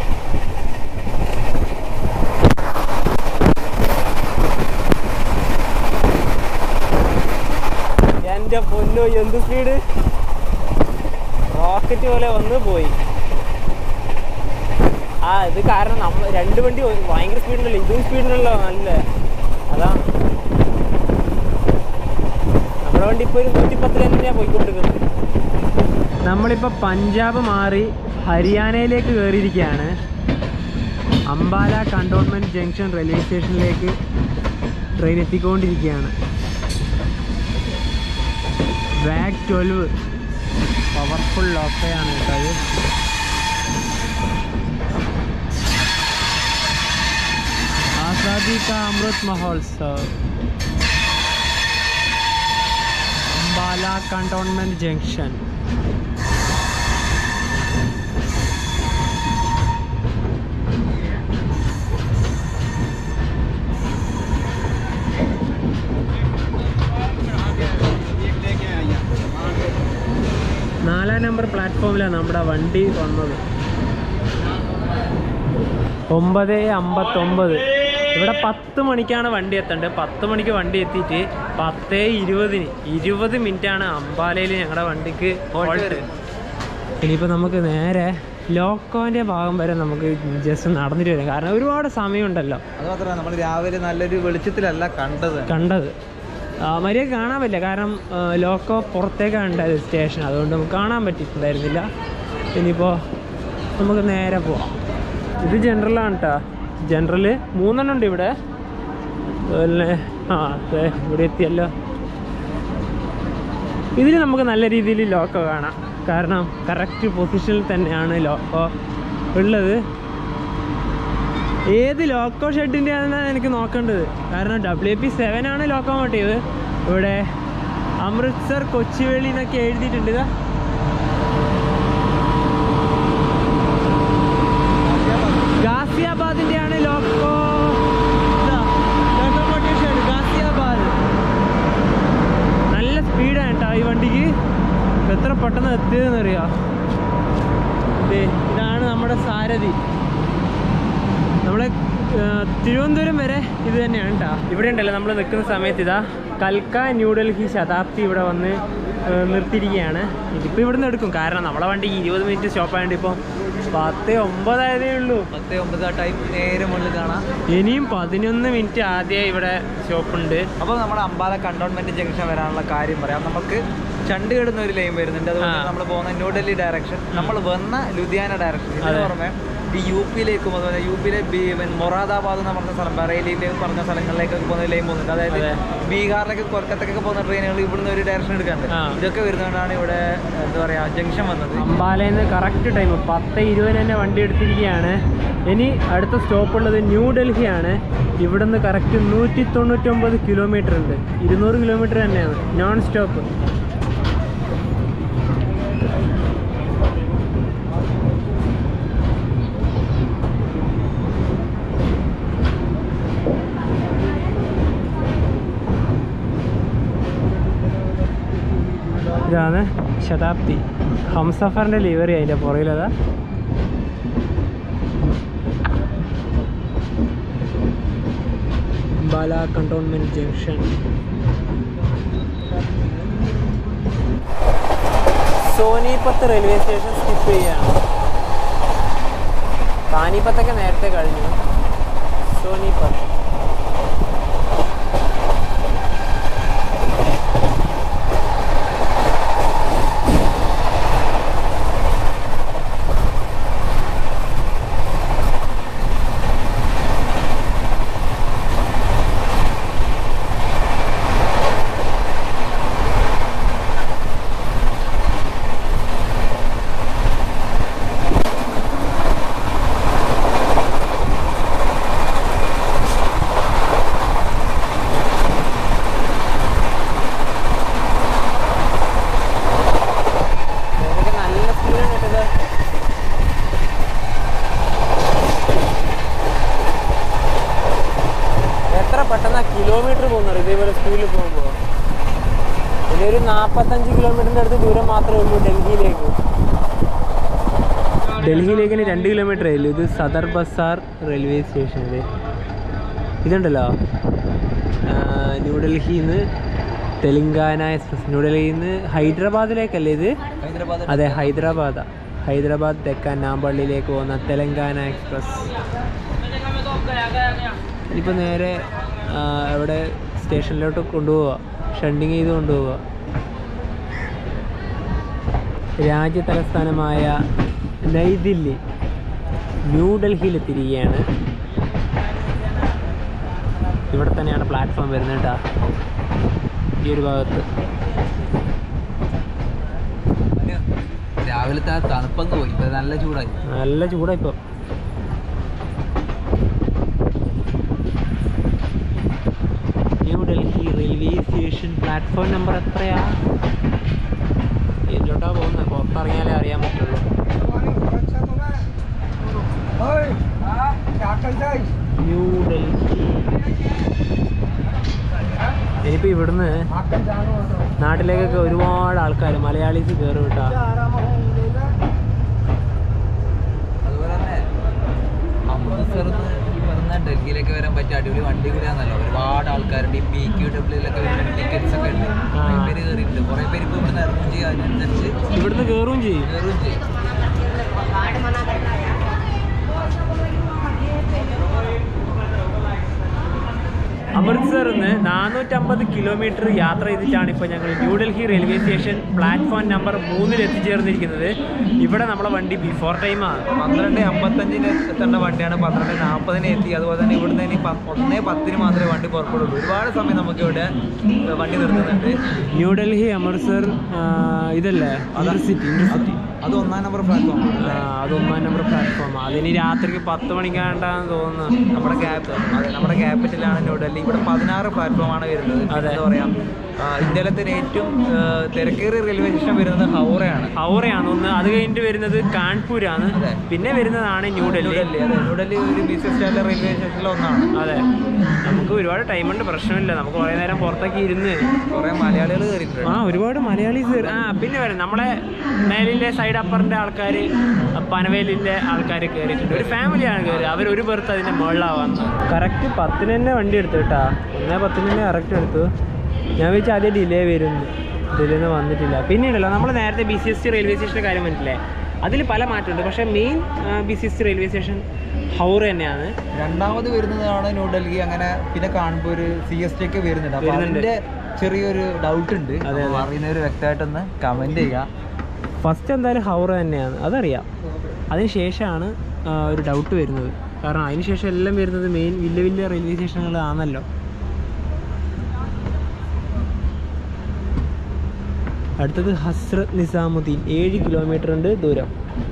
എൻ്റെ പൊന്നോ എന്ത് സ്പീഡ് റോക്കറ്റ് പോലെ വന്ന് പോയി ആ ഇത് കാരണം നമ്മ രണ്ട് വണ്ടി ഒരു- ഭയങ്കര സ്പീഡിലല്ലോ ഇതും സ്പീഡിലല്ലോ നല്ല അതാ നമ്മുടെ വണ്ടി ഇപ്പോൾ ഒരു നൂറ്റിപ്പത്തിൽ തന്നെയാണ് പോയിക്കൊണ്ടിരിക്കുന്നത് നമ്മളിപ്പോൾ പഞ്ചാബ് മാറി ഹരിയാനയിലേക്ക് കയറിയിരിക്കുകയാണ് അംബാല കണ്ടോൺമെൻറ്റ് ജംഗ്ഷൻ റെയിൽവേ സ്റ്റേഷനിലേക്ക് ട്രെയിൻ എത്തിക്കൊണ്ടിരിക്കുകയാണ് ബാഗ് ട്വൽവ് പവർഫുൾ ലോക്കയാണ് കേട്ടോ അത് आज़ादी का अमृत महोत्सव अम्बाला कंटोनमेंट जंक्शन നാലാം നമ്പർ പ്ലാറ്റ്ഫോമിലാണ് നമ്മുടെ വണ്ടി വന്നത് ഒമ്പത് അമ്പത്തൊമ്പത് ഇവിടെ പത്ത് മണിക്കാണ് വണ്ടി എത്തേണ്ടത് പത്ത് മണിക്ക് വണ്ടി എത്തിയിട്ട് പത്ത് ഇരുപതിന് ഇരുപത് മിനിറ്റാണ് അമ്പാലയിൽ ഞങ്ങളുടെ വണ്ടിക്ക് ഹോൾട്ട് ഇനിയിപ്പോൾ നമുക്ക് നേരെ ലോക്കോൻ്റെ ഭാഗം വരെ നമുക്ക് ജസ്റ്റ് നടന്നിട്ട് വരാം കാരണം ഒരുപാട് സമയമുണ്ടല്ലോ അത് മാത്രമല്ല നമ്മൾ രാവിലെ നല്ലൊരു വെളിച്ചത്തിലല്ല കണ്ടത് കണ്ടത് മര്യാദ കാണാൻ പറ്റില്ല കാരണം ആ, ലോക്കോ പുറത്തേക്കാണ് ഉണ്ടായത് സ്റ്റേഷൻ അതുകൊണ്ട് നമുക്ക് കാണാൻ പറ്റിയിട്ടുണ്ടായിരുന്നില്ല ഇനിയിപ്പോൾ നമുക്ക് നേരെ പോവാം ഇത് ജനറലാണ് കേട്ടോ ജനറൽ മൂന്നെണ്ണം ഉണ്ട് ഇവിടെ അതുപോലെ ആ അതെ ഇവിടെ എത്തിയല്ലോ ഇതിൽ നമുക്ക് നല്ല രീതിയിൽ ലോക്കോ കാണാം കാരണം കറക്റ്റ് പൊസിഷനിൽ തന്നെയാണ് ലോക്കോ ഉള്ളത് ഏത് ലോക്കോ ഷെഡിൻ്റെ ആണെന്നാണ് എനിക്ക് നോക്കേണ്ടത് കാരണം ഡബ്ല്യു പി സെവൻ ആണ് ലോക്കോമോട്ടീവ് ഇവിടെ അമൃത്സർ കൊച്ചുവേളി എന്നൊക്കെ എഴുതിയിട്ടുണ്ട് ഇതാ ഗാസിയാബാദിൻ്റെ ആണ് ലോക്കോ ഇതാ, ലോക്കോമോട്ടീവ് ഷെഡ് ഗാസിയാബാദ് നല്ല സ്പീഡാണ് കേട്ടോ ഈ വണ്ടിക്ക് എത്ര പെട്ടെന്ന് എത്തിയതെന്ന് അറിയാം ഇതാണ് നമ്മുടെ സാരഥി നമ്മളെ ആ, തിരുവനന്തപുരം വരെ ഇത് തന്നെയാണ് കേട്ടോ ഇവിടെ ഉണ്ടല്ലോ നമ്മൾ നിൽക്കുന്ന സമയത്ത് ഇതാ കൽക്ക ന്യൂഡൽഹി ശതാബ്ദി ഇവിടെ വന്ന് ആ, നിർത്തിയിരിക്കുകയാണ് ഇതിപ്പോൾ ഇവിടുന്ന് എടുക്കും കാരണം നമ്മളെ വണ്ടിക്ക് ഇരുപത് മിനിറ്റ് സ്റ്റോപ്പ് ആയതുകൊണ്ട് ഇപ്പം പത്ത് ഒമ്പതായതേ ഉള്ളൂ പത്ത് ഒമ്പത് ആ ടൈം നേരെ മുകളിൽ കാണാം ഇനിയും പതിനൊന്ന് മിനിറ്റ് ആദ്യമേ ഇവിടെ സ്റ്റോപ്പുണ്ട് അപ്പോൾ നമ്മുടെ അമ്പാല കണ്ടോൺമെന്റ് ജംഗ്ഷൻ വരാനുള്ള കാര്യം പറയാം നമുക്ക് ചണ്ഡീഗഡ് നിന്ന് ഒരു ലൈൻ വരുന്നുണ്ട് അതുകൊണ്ട് ആ. നമ്മൾ പോകുന്ന ന്യൂഡൽഹി ഡയറക്ഷൻ നമ്മൾ വന്ന ലുധിയാന ഡയറക്ഷൻ ഇതിന് അതെ. പുറമെ ഈ യു പിയിലേക്കും അതുപോലെ യു പിയിലെ ബി- പിന്നെ മൊറാദാബാദ് എന്ന് പറഞ്ഞ സ്ഥലം ബറേലിയിലേക്ക് പറഞ്ഞ സ്ഥലങ്ങളിലേക്കൊക്കെ പോകുന്ന ലൈൻ പോകുന്നുണ്ട് അതായത് അതെ. ബീഹാറിലേക്ക് കൊൽക്കത്തക്കൊക്കെ പോകുന്ന ട്രെയിനുകൾ ഇവിടുന്ന് ഒരു ഡയറക്ഷൻ എടുക്കാറുണ്ട് ആ. ഇതൊക്കെ വരുന്നതുകൊണ്ടാണ് ഇവിടെ എന്താ പറയാ ജംഗ്ഷൻ വന്നത് അംബാലയിൽ നിന്ന് കറക്റ്റ് ടൈം പത്ത് ഇരുപതിന് തന്നെ വണ്ടി എടുത്തിരിക്കുകയാണ് ഇനി അടുത്ത സ്റ്റോപ്പ് ഉള്ളത് ന്യൂ ഡൽഹിയാണ് ഇവിടുന്ന് കറക്റ്റ് നൂറ്റി തൊണ്ണൂറ്റൊമ്പത് കിലോമീറ്റർ ഉണ്ട് ഇരുന്നൂറ് കിലോമീറ്റർ തന്നെയാണ് നോൺ സ്റ്റോപ്പ് ഇതാണ് ശതാബ്ദി ഹംസഫറിൻ്റെ ലിവറി അതിൻ്റെ പുറകിലതാ ബാല cantonment junction Sonipat railway station skip ചെയ്യാണ് പാനിപ്പത്തൊക്കെ നേരത്തെ കഴിഞ്ഞു സോനിപത്ത് ഇതൊക്കെ നല്ല സ്പീഡാണ് കേട്ടത് എത്ര പെട്ടെന്ന് കിലോമീറ്റർ പോകുന്നത് ഇതേപോലെ സ്പീഡിൽ പോകുമ്പോൾ ഇനി ഒരു നാൽപ്പത്തഞ്ച് കിലോമീറ്ററിൻ്റെ അടുത്ത് ദൂരം മാത്രമേ ഉള്ളൂ ഡൽഹിയിലേക്ക് ഡൽഹിയിലേക്ക് ഇനി രണ്ട് കിലോമീറ്റർ ആയില്ലൂ ഇത് സദർ ബസാർ റെയിൽവേ സ്റ്റേഷൻ ഇത് ഇതുണ്ടല്ലോ ആ, ന്യൂഡൽഹിയിൽ നിന്ന് തെലങ്കാന എക്സ്പ്രസ് ന്യൂഡൽഹിയിൽ നിന്ന് ഹൈദരാബാദിലേക്കല്ലേ ഇത് ഹൈദരാബാദ് അതെ ഹൈദരാബാദ് ഹൈദരാബാദ് തെക്കാൻ നാമ്പള്ളിയിലേക്ക് പോകുന്ന തെലങ്കാന എക്സ്പ്രസ് ഇനിയിപ്പോൾ നേരെ ആ, അവിടെ സ്റ്റേഷനിലോട്ട് കൊണ്ടുപോവുക ഷണ്ടിങ് ചെയ്ത് കൊണ്ടുപോവുക രാജ്യ തലസ്ഥാനമായ നൈദില്ലി ന്യൂഡൽഹിയിൽ എത്തിയിരിക്കുകയാണ് ഇവിടെ തന്നെയാണ് പ്ലാറ്റ്ഫോം വരുന്നത് കേട്ടോ ഈ ഒരു ഭാഗത്ത് രാവിലത്തെ ആ തണുപ്പങ്ങ് പോയി ഇപ്പൊ നല്ല ചൂടായി നല്ല ചൂടാ ഇപ്പം New Delhi railway station platform number എത്രയാ ഇതിലോട്ടാ പോകുന്നത് പുറത്തിറങ്ങിയാലേ അറിയാൻ പറ്റുള്ളൂ ന്യൂഡൽഹി ഇനിയിപ്പോൾ ഇവിടുന്ന് നാട്ടിലേക്കൊക്കെ ഒരുപാട് ആൾക്കാർ മലയാളീസ് കയറും കേട്ടോ അതുപോലെ തന്നെ അമൃത്സറിൽ ഈ പറഞ്ഞ ഡൽഹിയിലേക്ക് വരാൻ പറ്റിയ അടിപൊളി വണ്ടി കൂടിയാണല്ലോ ഒരുപാട് ആൾക്കാരുണ്ട് ഈ പി ക്യൂ ഡബ്ല്യൂലൊക്കെ വരുന്ന ടിക്കറ്റ്സ് ഒക്കെ ഉണ്ട് ആ. കുറേ പേര് കയറിയിട്ടുണ്ട് കുറേ പേര് ഇപ്പോൾ ഇവിടുന്ന് ഇറങ്ങും ചെയ്യും അതിനനുസരിച്ച് ഇവിടുന്ന് കയറുകയും ചെയ്യും കയറുകയും ചെയ്യും അമൃത്സറിൽ നിന്ന് നാനൂറ്റമ്പത് കിലോമീറ്റർ യാത്ര ചെയ്തിട്ടാണ് ഇപ്പോൾ ഞങ്ങൾ New Delhi railway station platform number മൂന്നിൽ എത്തിച്ചേർന്നിരിക്കുന്നത് ഇവിടെ നമ്മളെ വണ്ടി ബിഫോർ ടൈമാണ് പന്ത്രണ്ട് അമ്പത്തഞ്ചിന് എത്തേണ്ട വണ്ടിയാണ് പന്ത്രണ്ട് നാൽപ്പതിന് എത്തി അതുപോലെ തന്നെ ഇവിടുന്ന് ഇനി പ- ഒന്നേ പത്തിന് മാത്രമേ വണ്ടി പുറപ്പെടുള്ളൂ ഒരുപാട് സമയം നമുക്ക് ഇവിടെ ഏഹ്, വണ്ടി നിർത്തുന്നുണ്ട് ന്യൂഡൽഹി അമൃത്സർ ആ, ഇതല്ലേ ഇന്റർസിറ്റി ഇന്റർസിറ്റി അത് ഒന്നാം നമ്പർ പ്ലാറ്റ്ഫോം ആ, അത് ഒന്നാം നമ്പർ പ്ലാറ്റ്ഫോം അതിന് രാത്രിക്ക് പത്ത് മണിക്കാണ്ടാന്ന് തോന്നുന്നു നമ്മുടെ ക്യാപ് അതെ നമ്മുടെ ക്യാപിറ്റലാണ് ന്യൂഡൽഹി ഇവിടെ പതിനാറ് പ്ലാറ്റ്ഫോമാണ് വരുന്നത് പിന്നെ അതെ. എന്താ പറയാ ആ, ഇന്ത്യയിലെ തന്നെ ഏറ്റവും ഏഹ്, തിരക്കേറിയ റെയിൽവേ സ്റ്റേഷൻ വരുന്നത് ഹൗറയാണ് ഹൗറയാണ് ഒന്ന് അത് കഴിഞ്ഞിട്ട് വരുന്നത് കാൺപൂരാണ് അതെ. പിന്നെ വരുന്നതാണ് ന്യൂഡൽഹി ന്യൂഡൽഹി അതെ ന്യൂഡൽഹി ഒരു ബിസിനസ് ആയിട്ടുള്ള റെയിൽവേ സ്റ്റേഷനിൽ ഒന്നാണ് അതെ നമുക്ക് ഒരുപാട് ടൈമുണ്ട് പ്രശ്നമില്ല നമുക്ക് കുറേ നേരം പുറത്തൊക്കെ ഇരുന്ന് കുറെ മലയാളികൾ കയറിയിട്ടുണ്ട് ആ ഒരുപാട് മലയാളീസ് ആ പിന്നെ വരും നമ്മളെ മേലിലെ സൈഡ് അപ്പറിന്റെ ആൾക്കാർ പനവേലിന്റെ ആൾക്കാർ കയറിയിട്ടുണ്ട് ഒരു ഫാമിലിയാണ് കയറി അവർ ഒരു ബർത്ത് അതിന്റെ മുകളിലാവാൻ കറക്റ്റ് പത്തിന് തന്നെ വണ്ടി എടുത്തു കേട്ടാ ഒന്നേ പത്തിന് തന്നെ കറക്റ്റ് എടുത്തു ഞാൻ വെച്ചാൽ ആദ്യം ഡിലേ വരുന്നു ഡിലേ വന്നിട്ടില്ല പിന്നീടല്ലോ നമ്മൾ നേരത്തെ B C S T railway സ്റ്റേഷൻ്റെ കാര്യം പറഞ്ഞില്ലേ അതിൽ പല മാറ്റമുണ്ട് പക്ഷേ main B C S T railway station ഹൗർ തന്നെയാണ് രണ്ടാമത് വരുന്നതാണ് ന്യൂഡൽഹി അങ്ങനെ പിന്നെ കാൺപൂർ സി എസ് ടി ഒക്കെ വരുന്നുണ്ട് അപ്പൊ വരുന്നുണ്ട്. അതിന്റെ ചെറിയൊരു ഡൗട്ട് ഉണ്ട് അതെ, അപ്പൊ അറിയുന്നവർ വ്യക്തമായിട്ടൊന്ന് കമന്റ് ചെയ്യുക ഫസ്റ്റ് എന്തായാലും ഹൗറ തന്നെയാണ് അതറിയാം അതിന് ശേഷമാണ് ആ, ഒരു ഡൗട്ട് വരുന്നത് കാരണം അതിന് ശേഷം എല്ലാം വരുന്നത് മെയിൻ വലിയ വലിയ റെയിൽവേ സ്റ്റേഷനുകളാണല്ലോ അടുത്തത് ഹസ്രത് നിസാമുദ്ദീൻ ഏഴ് കിലോമീറ്റർ ഉണ്ട് ദൂരം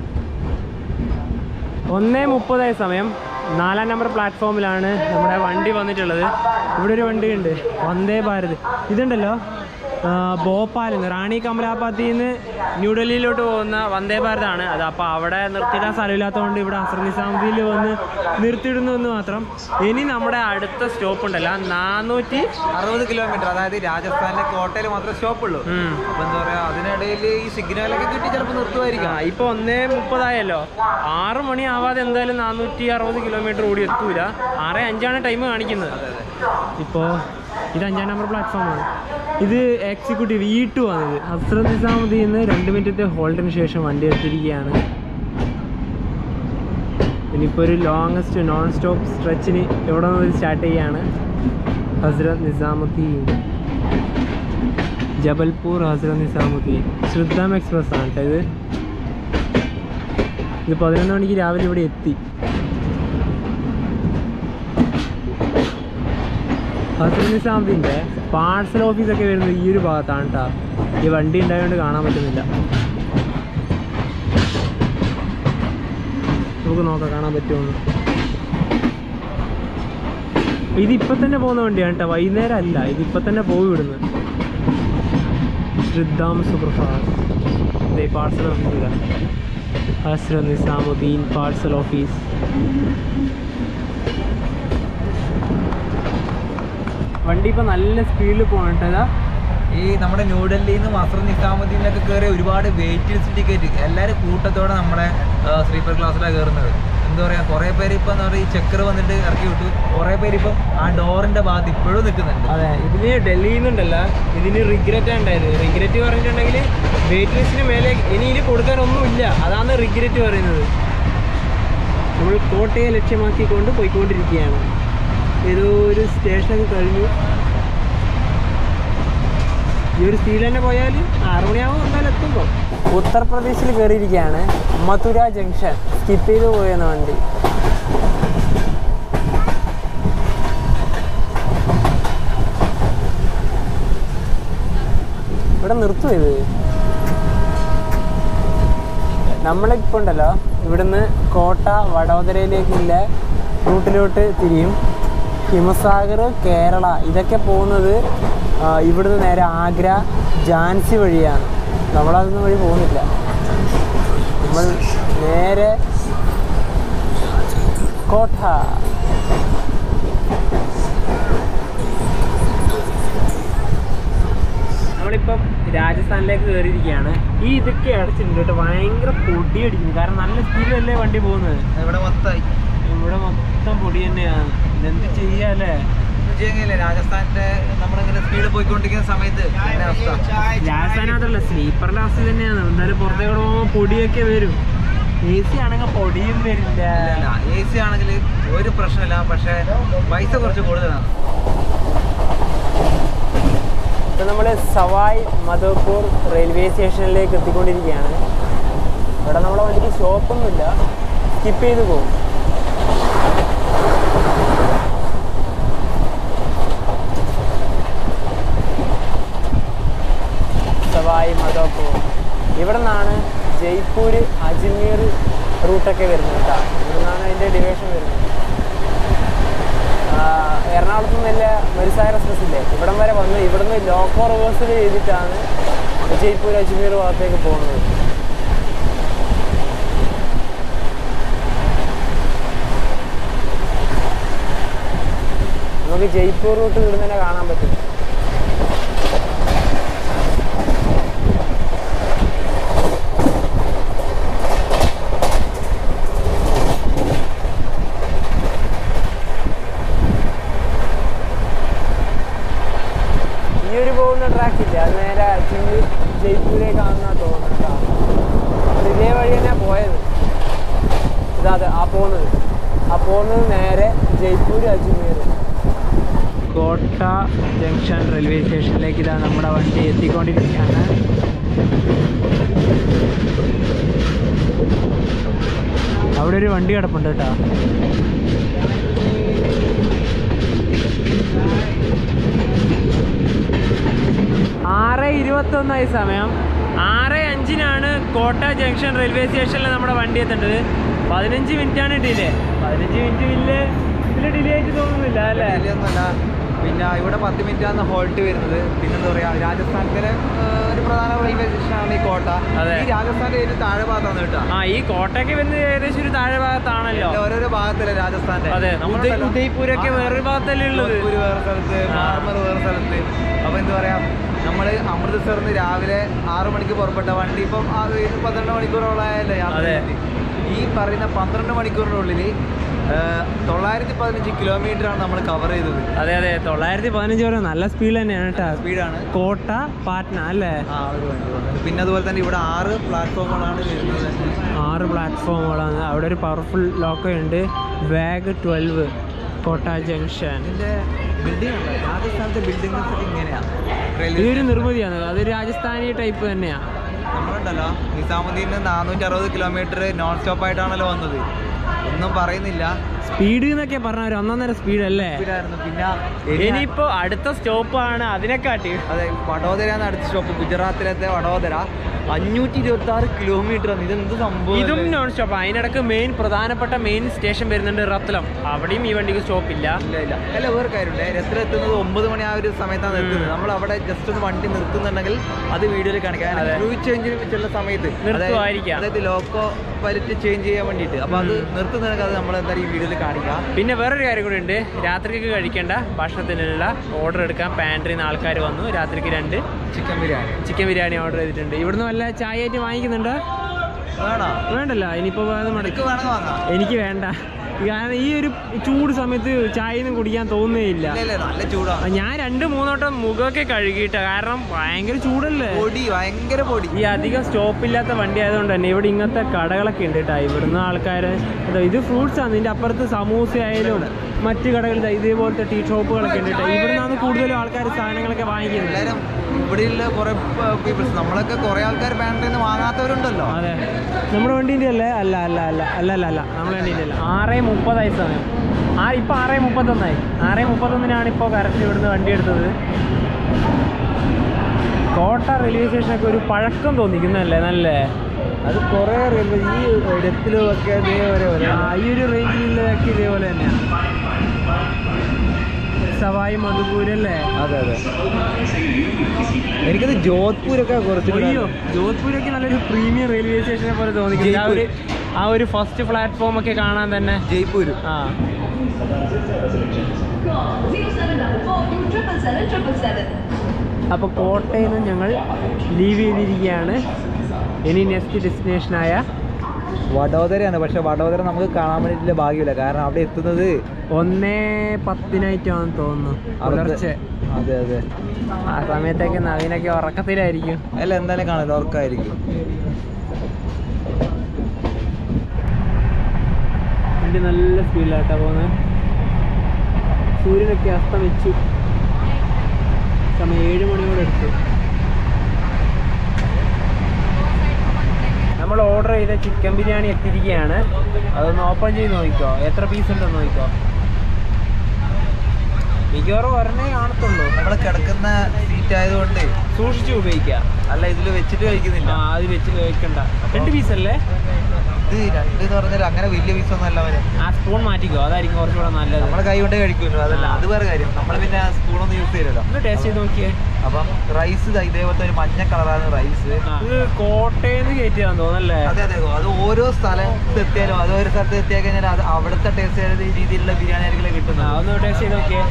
ഒന്നേ മുപ്പതായ സമയം നാലാം നമ്പർ പ്ലാറ്റ്ഫോമിലാണ് നമ്മുടെ വണ്ടി വന്നിട്ടുള്ളത് ഇവിടെ ഒരു വണ്ടി ഉണ്ട് വന്ദേ ഭാരത് ഇതുണ്ടല്ലോ ആ, ഭോപ്പാലിൽ നിന്ന് റാണി കമലാപാത്തിൽ നിന്ന് ന്യൂഡൽഹിയിലോട്ട് പോകുന്ന വന്ദേ ഭാരതാണ് അത് അപ്പോൾ അവിടെ നിർത്തിയിടാൻ സ്ഥലമില്ലാത്തതുകൊണ്ട് ഇവിടെ അസർ നിസാമുദ്ദീനിൽ വന്ന് നിർത്തിയിടുന്നു എന്ന് മാത്രം ഇനി നമ്മുടെ അടുത്ത സ്റ്റോപ്പ് ഉണ്ടല്ലോ നാനൂറ്റി അറുപത് കിലോമീറ്റർ അതായത് രാജസ്ഥാനിലെ കോട്ടയിൽ മാത്രമേ സ്റ്റോപ്പ് ഉള്ളൂ ഉം. അപ്പൊ എന്താ പറയാ അതിനിടയിൽ ഈ സിഗ്നലൊക്കെ കിട്ടി ചിലപ്പോൾ നിർത്തുമായിരിക്കാം ആ ഇപ്പൊ ഒന്നേ മുപ്പതായല്ലോ ആറ് മണി ആവാതെ എന്തായാലും നാനൂറ്റി അറുപത് കിലോമീറ്റർ ഓടി എത്തൂല ആറ് അഞ്ചാണ് ടൈം കാണിക്കുന്നത് ഇപ്പോൾ ഇത് അഞ്ചാം നമ്പർ പ്ലാറ്റ്ഫോമാണ് ഇത് എക്സിക്യൂട്ടീവ് ഇ ടു ആണിത് ഹസ്രത് നിസാമുദ്ദീൻ നിന്ന് രണ്ട് മിനിറ്റത്തെ ഹോൾഡിന് ശേഷം വണ്ടി എത്തിയിരിക്കുകയാണ് ഇനിയിപ്പോൾ ഒരു ലോങ്ങസ്റ്റ് നോൺ സ്റ്റോപ്പ് സ്ട്രെച്ചിന് എവിടെ നിന്ന് സ്റ്റാർട്ട് ചെയ്യാണ് ഹസ്രത് നിസാമുദ്ദീൻ ജബൽപൂർ ഹസ്രത് നിസാമുദ്ദീൻ ശ്രുദ്ധാം എക്സ്പ്രസ് ആണ് കേട്ടോ ഇത് ഇത് പതിനൊന്ന് മണിക്ക് രാവിലെ ഇവിടെ എത്തി ഹസ്രത് നിസാമുദ്ദീൻ്റെ പാഴ്സൽ ഓഫീസൊക്കെ വരുന്നത് ഈ ഒരു ഭാഗത്താണ് കേട്ടോ ഈ വണ്ടി ഉണ്ടായതുകൊണ്ട് കാണാൻ പറ്റുന്നില്ല നമുക്ക് നോക്കാം കാണാൻ പറ്റുമോ ഇതിപ്പോൾ തന്നെ പോകുന്ന വണ്ടിയാണ് കേട്ടോ വൈകുന്നേരം അല്ല ഇതിപ്പോൾ തന്നെ പോയി വിടുന്നു ശ്രിദ്ധാം സൂപ്പർഫാസ്റ്റ് ഇതേ parcel office Hazrat Nizamuddin parcel office വണ്ടി ഇപ്പോൾ നല്ല സ്പീഡിൽ പോകണ്ടതാ ഈ നമ്മുടെ ന്യൂഡൽഹിയിൽ നിന്ന് മസർ നിസാമുദ്ദീനിലൊക്കെ കയറി ഒരുപാട് വെയിറ്റ് ലിസ്റ്റ് ടിക്കറ്റ് എല്ലാവരും കൂട്ടത്തോടെ നമ്മളെ സ്ലീപ്പർ ക്ലാസ്സിലാണ് കയറുന്നത് എന്താ പറയുക കുറേ പേര് ഇപ്പം എന്താ പറയുക ഈ ചെക്കർ വന്നിട്ട് ഇറക്കി വിട്ടു കുറേ പേര് ഇപ്പം ആ ഡോറിന്റെ ഭാഗത്ത് ഇപ്പോഴും നിൽക്കുന്നുണ്ട് അതെ ഇതിന് ഡൽഹിയിൽ നിന്നുണ്ടല്ല ഇതിന് റിഗ്രറ്റ് ഉണ്ടായത് റിഗ്രറ്റ് പറഞ്ഞിട്ടുണ്ടെങ്കിൽ വെയിറ്റ് ലിസ്റ്റിന് മേലെ ഇനി ഇതിൽ കൊടുക്കാനൊന്നുമില്ല അതാണ് റിഗ്രറ്റ് പറയുന്നത് നമ്മൾ കോട്ടയെ ലക്ഷ്യമാക്കിക്കൊണ്ട് പോയിക്കൊണ്ടിരിക്കുകയാണ് ഏതോ ഒരു സ്റ്റേഷനൊക്കെ കഴിഞ്ഞു ഈ ഒരു സ്പീഡിൽ തന്നെ പോയാൽ ആറ് മണിയാവും എന്തായാലും എത്തുമ്പോൾ ഉത്തർപ്രദേശിൽ കയറിയിരിക്കുകയാണ് മഥുര ജംഗ്ഷൻ സ്കിപ്പ് ചെയ്ത് പോയെന്ന വണ്ടി ഇവിടെ നിർത്തുമോ ഇത് നമ്മളിപ്പോൾ ഉണ്ടല്ലോ ഇവിടുന്ന് കോട്ട വഡോദരയിലേക്കുള്ള റൂട്ടിലോട്ട് തിരിയും ഹിമസാഗർ കേരള ഇതൊക്കെ പോകുന്നത് ആ, ഇവിടുന്ന് നേരെ ആഗ്ര ഝാൻസി വഴിയാണ് നമ്മളതൊന്നും വഴി പോകുന്നില്ല നമ്മൾ നേരെ കോട്ട നമ്മളിപ്പം രാജസ്ഥാനിലേക്ക് കയറിയിരിക്കുകയാണ് ഈ ഇതൊക്കെ അടച്ചിട്ടുണ്ട് കേട്ടോ ഭയങ്കര പൊടി അടിക്കുന്നു കാരണം നല്ല സ്പീഡിലല്ലേ വണ്ടി പോകുന്നത് ഇവിടെ മൊത്തമായി ഇവിടെ മൊത്തം പൊടി തന്നെയാണ് ഇതെന്ത് ചെയ്യാല്ലേ വിജയങ്ങയില്ലേ രാജസ്ഥാനിന്റെ നമ്മളിങ്ങനെ സ്പീഡ് പോയിക്കൊണ്ടിരിക്കുന്ന സമയത്ത് ഇങ്ങനെ അവസ്ഥ രാജസ്ഥാനകത്തല്ല സ്ലീപ്പറിന്റെ അവസ്ഥ തന്നെയാണ് എന്തായാലും പുറത്തേക്ക് പോകുമ്പോൾ പൊടിയൊക്കെ വരും എ സി ആണെങ്കിൽ പൊടിയും വരില്ല എ സി ആണെങ്കിൽ ഒരു പ്രശ്നമില്ല പക്ഷേ പൈസ കുറച്ച് കൂടുതലാണ് ഇപ്പം നമ്മൾ സവായ് മധോപൂർ റെയിൽവേ സ്റ്റേഷനിലേക്ക് എത്തിക്കൊണ്ടിരിക്കുകയാണ് ഇവിടെ നമ്മളെ വണ്ടിക്ക് ഷോപ്പൊന്നുമില്ല സ്കിപ്പ് ചെയ്ത് പോകും സവായ് മധോപൂർ ഇവിടെ നിന്നാണ് ജയ്പൂർ അജ്മീർ റൂട്ടൊക്കെ വരുന്നത് കേട്ടോ ഇവിടെ നിന്നാണ് അതിൻ്റെ ഡിവിഷൻ വരുന്നത് ആ, എറണാകുളത്ത് നിന്ന് നല്ല മെരിസായ എക്സ്പ്രസ് ഇല്ലേ ഇവിടം വരെ വന്ന് ഇവിടുന്ന് ലോക്കോ റിവേഴ്സൽ ചെയ്തിട്ടാണ് ജയ്പൂർ അജ്മീർ ഭാഗത്തേക്ക് പോകുന്നത് നമുക്ക് ജയ്പൂർ റൂട്ട് ഇവിടുന്ന് തന്നെ കാണാൻ പറ്റും ഈ ഒരു പോകുന്ന ട്രാക്ക് ഇല്ല അത് നേരെ അജ്മീർ ജയ്പൂരേക്കാണെന്നാ തോന്നുന്നത് കേട്ടോ അത് ഇതേ വഴി തന്നെ പോയത് ഇതാ അതെ ആ പോകുന്നത് ആ പോകുന്നത് നേരെ ജയ്പൂർ അജ്മീർ കോട്ട ജംഗ്ഷൻ റെയിൽവേ സ്റ്റേഷനിലേക്ക് ഇതാ നമ്മുടെ വണ്ടി എത്തിക്കൊണ്ടിരിക്കുകയാണ് അവിടെ ഒരു വണ്ടി കിടപ്പുണ്ട് കേട്ടോ ആറ് ഇരുപത്തൊന്നായി സമയം ആറ് അഞ്ചിനാണ് കോട്ട ജംഗ്ഷൻ റെയിൽവേ സ്റ്റേഷനിൽ നമ്മുടെ വണ്ടി എത്തേണ്ടത് പതിനഞ്ച് മിനിറ്റാണ് ഡിലേ പതിനഞ്ച് മിനിറ്റ് വലിയ ഇതിൽ ഡിലേ ആയിട്ട് തോന്നുന്നില്ല അല്ലേ ഒന്നുമല്ല പിന്നെ ഇവിടെ പത്ത് മിനിറ്റാണ് ഹോൾട്ട് വരുന്നത് പിന്നെന്താ പറയാ രാജസ്ഥാനത്തിലെ ആ, ഒരു പ്രധാന റെയിൽവേ സ്റ്റേഷനാണ് ഈ കോട്ട അതെ. ഈ രാജസ്ഥാന്റെ ഒരു താഴെ ഭാഗത്താണ് കേട്ടോ ആ ഈ കോട്ടയ്ക്ക് വരുന്നത് ഏകദേശം ഒരു താഴെ ഭാഗത്താണല്ലോ ഓരോരോ ഭാഗത്തല്ലേ രാജസ്ഥാന്റെ അതെ നമ്മുടെ ഉദയ്- ഉദയ്പൂരൊക്കെ വേറൊരു ഭാഗത്തല്ലേ ഉള്ളത് ജോധ്പൂർ വേറെ സ്ഥലത്ത് ആ. മാർമർ വേറെ സ്ഥലത്ത് അപ്പൊ എന്താ പറയാ നമ്മള് അമൃത്സറിൽ നിന്ന് രാവിലെ ആറ് മണിക്ക് പുറപ്പെട്ട വണ്ടി ഇപ്പം ആ ഒരു പന്ത്രണ്ട് മണിക്കൂറോളം ആയല്ലേ യാത്ര അതെ. ചെയ്തിട്ട്. ഈ പറയുന്ന പന്ത്രണ്ട് മണിക്കൂറിനുള്ളിൽ തൊള്ളായിരത്തി പതിനഞ്ച് കിലോമീറ്റർ ആണ് നമ്മൾ കവർ ചെയ്തത് അതെ അതെ തൊള്ളായിരത്തി പതിനഞ്ച് വരെ നല്ല സ്പീഡ് തന്നെയാണ് കേട്ടോ സ്പീഡാണ് കോട്ട പാറ്റ്ന അല്ലേ ആ ഒരു വണ്ടി വന്നത് പിന്നെ അതുപോലെ തന്നെ ഇവിടെ ആറ് പ്ലാറ്റ്ഫോമുകളാണ് വരുന്നത് ആറ് പ്ലാറ്റ്ഫോമുകളാണ് അവിടെ ഒരു പവർഫുൾ ലോക്കോ ഉണ്ട് ബാഗ് ട്വൽവ് കോട്ട ജംഗ്ഷൻ ഇതിന്റെ ബിൽഡിംഗ് ഉണ്ട് രാജസ്ഥാനത്തെ ബിൽഡിംഗ് ഇങ്ങനെയാണ് ഈ റെയിൽവേ ഒരു നിർമ്മിതിയാണ് അത് രാജസ്ഥാനി ടൈപ്പ് തന്നെയാണ് നമ്മളുണ്ടല്ലോ നിസാമുദ്ദീന് നാനൂറ്റി അറുപത് കിലോമീറ്റർ നോൺ സ്റ്റോപ്പ് ആയിട്ടാണല്ലോ വന്നത് ഒന്നും പറയുന്നില്ല സ്പീഡ് എന്നൊക്കെ പറഞ്ഞ ഒരു ഒന്നൊന്നര സ്പീഡ് അല്ലേ സ്പീഡായിരുന്നു പിന്നെ ഇനി- ഇനിയിപ്പോ അടുത്ത സ്റ്റോപ്പാണ് അതിനെക്കാട്ടി അതെ വഡോദരയാണ് അടുത്ത സ്റ്റോപ്പ് ഗുജറാത്തിലത്തെ വഡോദര അഞ്ഞൂറ്റി ഇരുപത്തി ആറ് കിലോമീറ്റർ ആണ് ഇതെന്ത് സംഭവം ഇതും അല്ലേ? നോൺ സ്റ്റോപ്പ് അതിനിടക്ക് മെയിൻ പ്രധാനപ്പെട്ട മെയിൻ സ്റ്റേഷൻ വരുന്നുണ്ട് റത്ലം അവിടെയും ഈ വണ്ടിക്ക് സ്റ്റോപ്പ് ഇല്ല ഇല്ല ഇല്ല അല്ല വേറെ കാര്യമുണ്ട് രത്തിൽ എത്തുന്നത് ഒമ്പത് മണി ആ ഒരു സമയത്താണ് എത്തുന്നത് നമ്മൾ അവിടെ ജസ്റ്റ് ഒന്ന് വണ്ടി നിർത്തുന്നുണ്ടെങ്കിൽ അത് വീഡിയോയിൽ കാണിക്കാം അതെ. ക്രൂ ചേഞ്ചിന് വെച്ചുള്ള സമയത്ത് നിർത്തുമായിരിക്കാം. അതായത് അതായത് ലോക്കോ പലിറ്റ് ചേഞ്ച് ചെയ്യാൻ വേണ്ടിയിട്ട് അപ്പൊ അത് നിർത്തുന്നുണ്ടെങ്കിൽ അത് നമ്മൾ എന്തായാലും ഈ വീഡിയോയിൽ കാണിക്കാം പിന്നെ വേറൊരു കാര്യം കൂടി ഉണ്ട് രാത്രിക്ക് കഴിക്കേണ്ട ഭക്ഷണത്തിനുള്ള ഓർഡർ എടുക്കാൻ പാൻട്രിയിൽ നിന്ന് ആൾക്കാർ വന്നു രാത്രിക്ക് രണ്ട് chicken biryani chicken biryani order ചെയ്തിട്ടുണ്ട് ഇവിടുന്ന് വല്ല ചായ ആയിട്ട് വാങ്ങിക്കുന്നുണ്ടോ വേണോ വേണ്ടല്ലോ ഇനിയിപ്പോൾ അത് മടക്കി എനിക്ക് വേണമെങ്കിൽ വാങ്ങാം എനിക്ക് വേണ്ട കാരണം ഈ ഒരു ചൂട് സമയത്ത് ചായ ഒന്നും കുടിക്കാൻ തോന്നുകയില്ല ഇല്ല ഇല്ല നല്ല ചൂടാണ് ഞാൻ രണ്ട് മൂന്നോട്ടം മുഖമൊക്കെ കഴുകിയിട്ട കാരണം ഭയങ്കര ചൂടല്ലേ പൊടി ഭയങ്കര പൊടി ഈ അധികം സ്റ്റോപ്പില്ലാത്ത വണ്ടി ആയതുകൊണ്ട് തന്നെ ഇവിടെ ഇങ്ങനത്തെ കടകളൊക്കെ ഉണ്ട് കേട്ടോ ഇവിടുന്ന് ആൾക്കാർ ഇത് ഫ്രൂട്ട്സ് ആണ് ഇതിൻ്റെ അപ്പുറത്ത് സമൂസ ആയാലും മറ്റ് കടകൾ ദാ ഇതേപോലത്തെ ടീ ഷോപ്പുകളൊക്കെ ഉണ്ട് കേട്ടോ ഇവിടുന്നാണ് കൂടുതലും ആൾക്കാർ സാധനങ്ങളൊക്കെ വാങ്ങിക്കുന്നത് എല്ലാവരും ഇവിടെയുള്ള കുറെ പീപ്പിൾസ് നമ്മളൊക്കെ കുറെ ആൾക്കാർ ബാൻഡിൽ നിന്ന് വാങ്ങാത്തവരുണ്ടല്ലോ അതെ നമ്മുടെ വണ്ടീൻ്റെ അല്ലേ അല്ല അല്ല അല്ല അല്ല അല്ല അല്ല നമ്മുടെ വണ്ടീൻ്റെ അല്ല ആറ് മുപ്പതായി സമയം ആ ഇപ്പം ആറ് മുപ്പത്തൊന്നായി ആറ് മുപ്പത്തൊന്നിനാണ് ഇപ്പോൾ കറക്റ്റ് ഇവിടുന്ന് വണ്ടി എടുത്തത് കോട്ട റെയിൽവേ സ്റ്റേഷനൊക്കെ ഒരു പഴക്കം തോന്നിക്കുന്നല്ലേ നല്ലേ അത് കുറെ റെയിൽവേ ഈ ഇടത്തിലും ഒക്കെ ഇതേവരെ ആ, ഈ ഒരു റേഞ്ചിലൊക്കെ ഇതേപോലെ തന്നെയാണ് സവായി മധുപൂരല്ലേ അതെ അതെ എനിക്കത് ജോധ്പൂരൊക്കെ കുറച്ച് അയ്യോ ജോധ്പൂരൊക്കെ നല്ലൊരു പ്രീമിയം റെയിൽവേ സ്റ്റേഷനെ പോലെ തോന്നിക്കുന്നത് ആ ഒരു ആ ഒരു ഫസ്റ്റ് പ്ലാറ്റ്ഫോം ഒക്കെ കാണാൻ തന്നെ ജയ്പൂര് ആ അപ്പോൾ കോട്ടയിൽ നിന്ന് ഞങ്ങൾ ലീവ് ചെയ്തിരിക്കുകയാണ് ഇനി നെക്സ്റ്റ് ഡെസ്റ്റിനേഷനായ വഡോദരയാണ് പക്ഷെ വഡോദര നമുക്ക് കാണാൻ വേണ്ടിയിട്ടുള്ള ഭാഗ്യമില്ല കാരണം അവിടെ എത്തുന്നത് ഒന്നേ പത്തിനായിട്ടാണെന്ന് തോന്നുന്നു പുലർച്ചെ അതെ അതെ ആ സമയത്തൊക്കെ നവീനൊക്കെ ഉറക്കത്തിലായിരിക്കും അല്ല എന്തായാലും കാണാലോ ഉറക്കായിരിക്കും വണ്ടി നല്ല സ്പീഡിലാട്ടോ പോകുന്നത് സൂര്യനൊക്കെ അസ്തമിച്ചു സമയം ഏഴ് മണിയോടെ എടുത്തു നമ്മൾ ഓർഡർ ചെയ്ത ചിക്കൻ ബിരിയാണി എത്തിയിരിക്കുകയാണ് അതൊന്ന് ഓപ്പൺ ചെയ്ത് നോക്കിക്കോ എത്ര പീസ് ഉണ്ടെന്ന് നോക്കിക്കോ മിക്കവാറും ഒരെണ്ണേ കാണത്തുള്ളൂ നമ്മൾ കിടക്കുന്ന സീറ്റ് ആയതുകൊണ്ട് സൂക്ഷിച്ച് ഉപയോഗിക്കാം അല്ല ഇതിൽ വെച്ചിട്ട് കഴിക്കുന്നില്ല ആ അത് വെച്ച് വെക്കണ്ട രണ്ട് പീസ് അല്ലേ ഇത് രണ്ട് എന്ന് പറഞ്ഞാൽ അങ്ങനെ വലിയ പീസ് ഒന്നും അല്ല അവന് ആ സ്പൂൺ മാറ്റിക്കോ അതായിരിക്കും കുറച്ചുകൂടെ നല്ലത് നമ്മളെ കൈ കൊണ്ടേ കഴിക്കുമല്ലോ അതല്ല അത് വേറെ കാര്യം നമ്മൾ പിന്നെ സ്പൂണൊന്നും യൂസ് ചെയ്യലല്ലോ ഒന്ന് ടേസ്റ്റ് ചെയ്ത് നോക്കിയേ അപ്പം റൈസ് ഇതേപോലത്തെ ഒരു മഞ്ഞ കളറാണ് റൈസ് ആ, ഇത് കോട്ടയെന്ന് കയറ്റിയാന്ന് തോന്നല്ലേ അതെ അതെ അത് ഓരോ സ്ഥലത്ത് എത്തിയാലും അത് ഒരു സ്ഥലത്ത് എത്തിയാൽ കഴിഞ്ഞാൽ അത് അവിടുത്തെ ടേസ്റ്റ് രീതിയിലുള്ള ബിരിയാണി ആയിരിക്കും ആ കിട്ടുന്നത് ഒന്ന് ടേസ്റ്റ് ചെയ്ത് നോക്കിയേ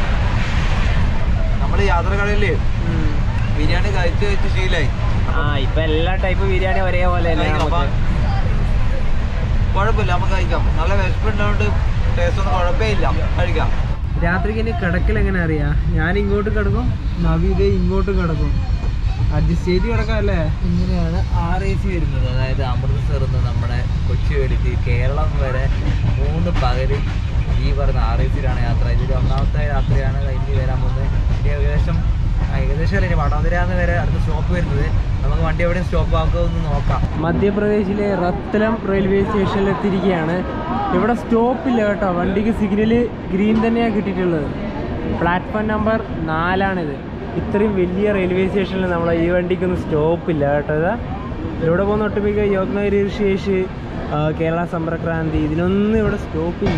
നമ്മൾ യാത്രകളിൽ ഉം. ബിരിയാണി കഴിച്ച് കഴിച്ച് ശീലായി ആ ഇപ്പൊ എല്ലാ ടൈപ്പ് ബിരിയാണി ഒരേപോലെ അല്ലേ കഴിക്കാം. നമുക്ക് അപ്പം കുഴപ്പമില്ല നമുക്ക് കഴിക്കാം നല്ല വിശപ്പുണ്ടാവുകൊണ്ട് ടേസ്റ്റ് ഒന്നും കുഴപ്പമില്ല കഴിക്കാം രാത്രിക്ക് ഇനി കിടക്കൽ എങ്ങനെ അറിയാ ഞാൻ ഇങ്ങോട്ട് കിടക്കും നവി ഇതേ ഇങ്ങോട്ട് കിടക്കും അഡ്ജസ്റ്റ് ചെയ്ത് കിടക്കാം അല്ലേ ഇങ്ങനെയാണ് ആർ എ സി വരുന്നത് അതായത് അമൃത്സർ നിന്ന് നമ്മുടെ കൊച്ചി വേടിച്ച് കേരളം വരെ മൂന്ന് പകല് ഈ പറഞ്ഞ ആർ എ സിയിലാണ് യാത്ര ഇതിൽ ഒന്നാമത്തെ രാത്രിയാണ് ഇനി വരാൻ പോകുന്നത് ഇനി ഏകദേശം ആ, ഏകദേശം അല്ല ഇനി വടോദരാന്ന് വരെ അടുത്ത സ്റ്റോപ്പ് വരുന്നത് നമുക്ക് വണ്ടി എവിടെയും സ്റ്റോപ്പ് ആക്കുമെന്ന് നോക്കാം മധ്യപ്രദേശിലെ റത്തലം റെയിൽവേ സ്റ്റേഷനിൽ എത്തിയിരിക്കുകയാണ് ഇവിടെ സ്റ്റോപ്പില്ല കേട്ടോ വണ്ടിക്ക് സിഗ്നല് ഗ്രീൻ തന്നെയാണ് കിട്ടിയിട്ടുള്ളത് പ്ലാറ്റ്ഫോം നമ്പർ നാലാണിത് ഇത്രയും വലിയ റെയിൽവേ സ്റ്റേഷനിൽ നമ്മളെ ഈ വണ്ടിക്കൊന്നും സ്റ്റോപ്പില്ല കേട്ടോ ഇതാ ഇവിടെ പോകുന്ന ഒട്ടുമിക്ക യോഗ്നഗരി ഋഷിയേഷ് ആ, കേരള സമ്പർക്രാന്തി ഇതിനൊന്നും ഇവിടെ സ്റ്റോപ്പില്ല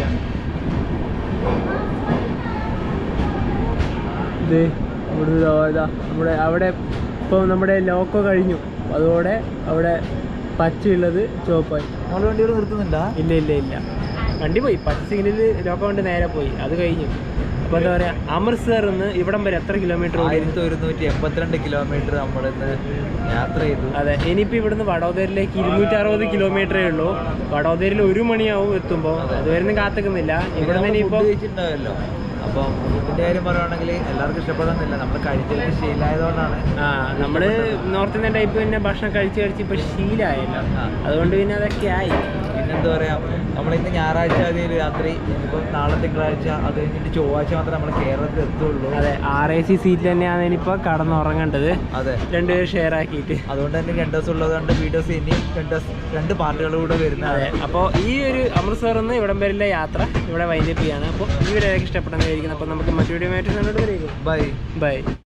ഇത് ഇവിടെ ഇതാ ഇതാ നമ്മുടെ അവിടെ ഇപ്പോൾ നമ്മുടെ ലോക്കോ കഴിഞ്ഞു അതോടെ അവിടെ പച്ചയുള്ളത് ചുവപ്പായി നമ്മൾ വണ്ടി ഇവിടെ നിർത്തുന്നുണ്ടാ ഇല്ല ഇല്ല ഇല്ല വണ്ടി പോയി പച്ച സിഗ്നലിൽ ലോക്കോ കൊണ്ട് നേരെ പോയി അത് കഴിഞ്ഞു അപ്പോൾ എന്താ പറയുക അമൃത്സർ നിന്ന് ഇവിടം വരെ എത്ര കിലോമീറ്റർ ഓടി ആയിരത്തി ഒരുന്നൂറ്റി എൺപത്തിരണ്ട് കിലോമീറ്റർ നമ്മളിന്ന് യാത്ര ചെയ്തു അതെ ഇനിയിപ്പോൾ ഇവിടുന്ന് വഡോദരയിലേക്ക് ഇരുന്നൂറ്റി അറുപത് കിലോമീറ്ററേ ഉള്ളൂ വഡോദരയിൽ ഒരു മണിയാവും എത്തുമ്പോൾ അതുവരെ കാത്തുക്കുന്നില്ല ഇവിടുന്ന് ഇനിയിപ്പോൾ ഫുഡ് കഴിച്ചിട്ടുണ്ടാവല്ലോ അപ്പം ഫുഡിന്റെ കാര്യം പറയുവാണെങ്കിൽ എല്ലാവർക്കും ഇഷ്ടപ്പെടുന്നില്ല നമ്മൾ കഴിച്ചിട്ട് ശീലമായതുകൊണ്ടാണ് ആ നമ്മള് നോർത്ത് ഇന്ത്യൻ ടൈപ്പ് പിന്നെ ഭക്ഷണം കഴിച്ച് കഴിച്ച് ഇപ്പൊ ശീലമായല്ലോ ആ. അതുകൊണ്ട് പിന്നെ അതൊക്കെ ആയി പിന്നെന്താ പറയാ നമ്മൾ ഇന്ന് ഞായറാഴ്ച ആദ്യം രാത്രി ഇനിയിപ്പം നാളെ തിങ്കളാഴ്ച അത് കഴിഞ്ഞിട്ട് ചൊവ്വാഴ്ച മാത്രമേ നമ്മൾ കേരളത്തിൽ എത്തുള്ളൂ അതെ ആർ എ സി സീറ്റ് തന്നെയാണ് ഇനിയിപ്പോ കടന്നുറങ്ങേണ്ടത് അതെ രണ്ടുപേർ ഷെയർ ആക്കിയിട്ട് അതുകൊണ്ട് തന്നെ രണ്ട് ദിവസം ഉള്ളത് കൊണ്ട് വീഡിയോസ് ഇനി രണ്ട് ദിവസം രണ്ട് പാർട്ടുകൾ കൂടെ അതെ വരുന്നതാണ് അപ്പോൾ ഈ ഒരു അമൃത്സറിൽ നിന്ന് ഇവിടം വരെയുള്ള യാത്ര ഇവിടെ വൈൻഡപ്പ് ചെയ്യാണ് അപ്പോൾ ഈ വീഡിയോ ഇഷ്ടപ്പെടുന്നതായിരിക്കും അപ്പോൾ നമുക്ക് മറ്റു വീഡിയോ ആയിട്ട് കണ്ടുവരേക്കും ബൈ ബൈ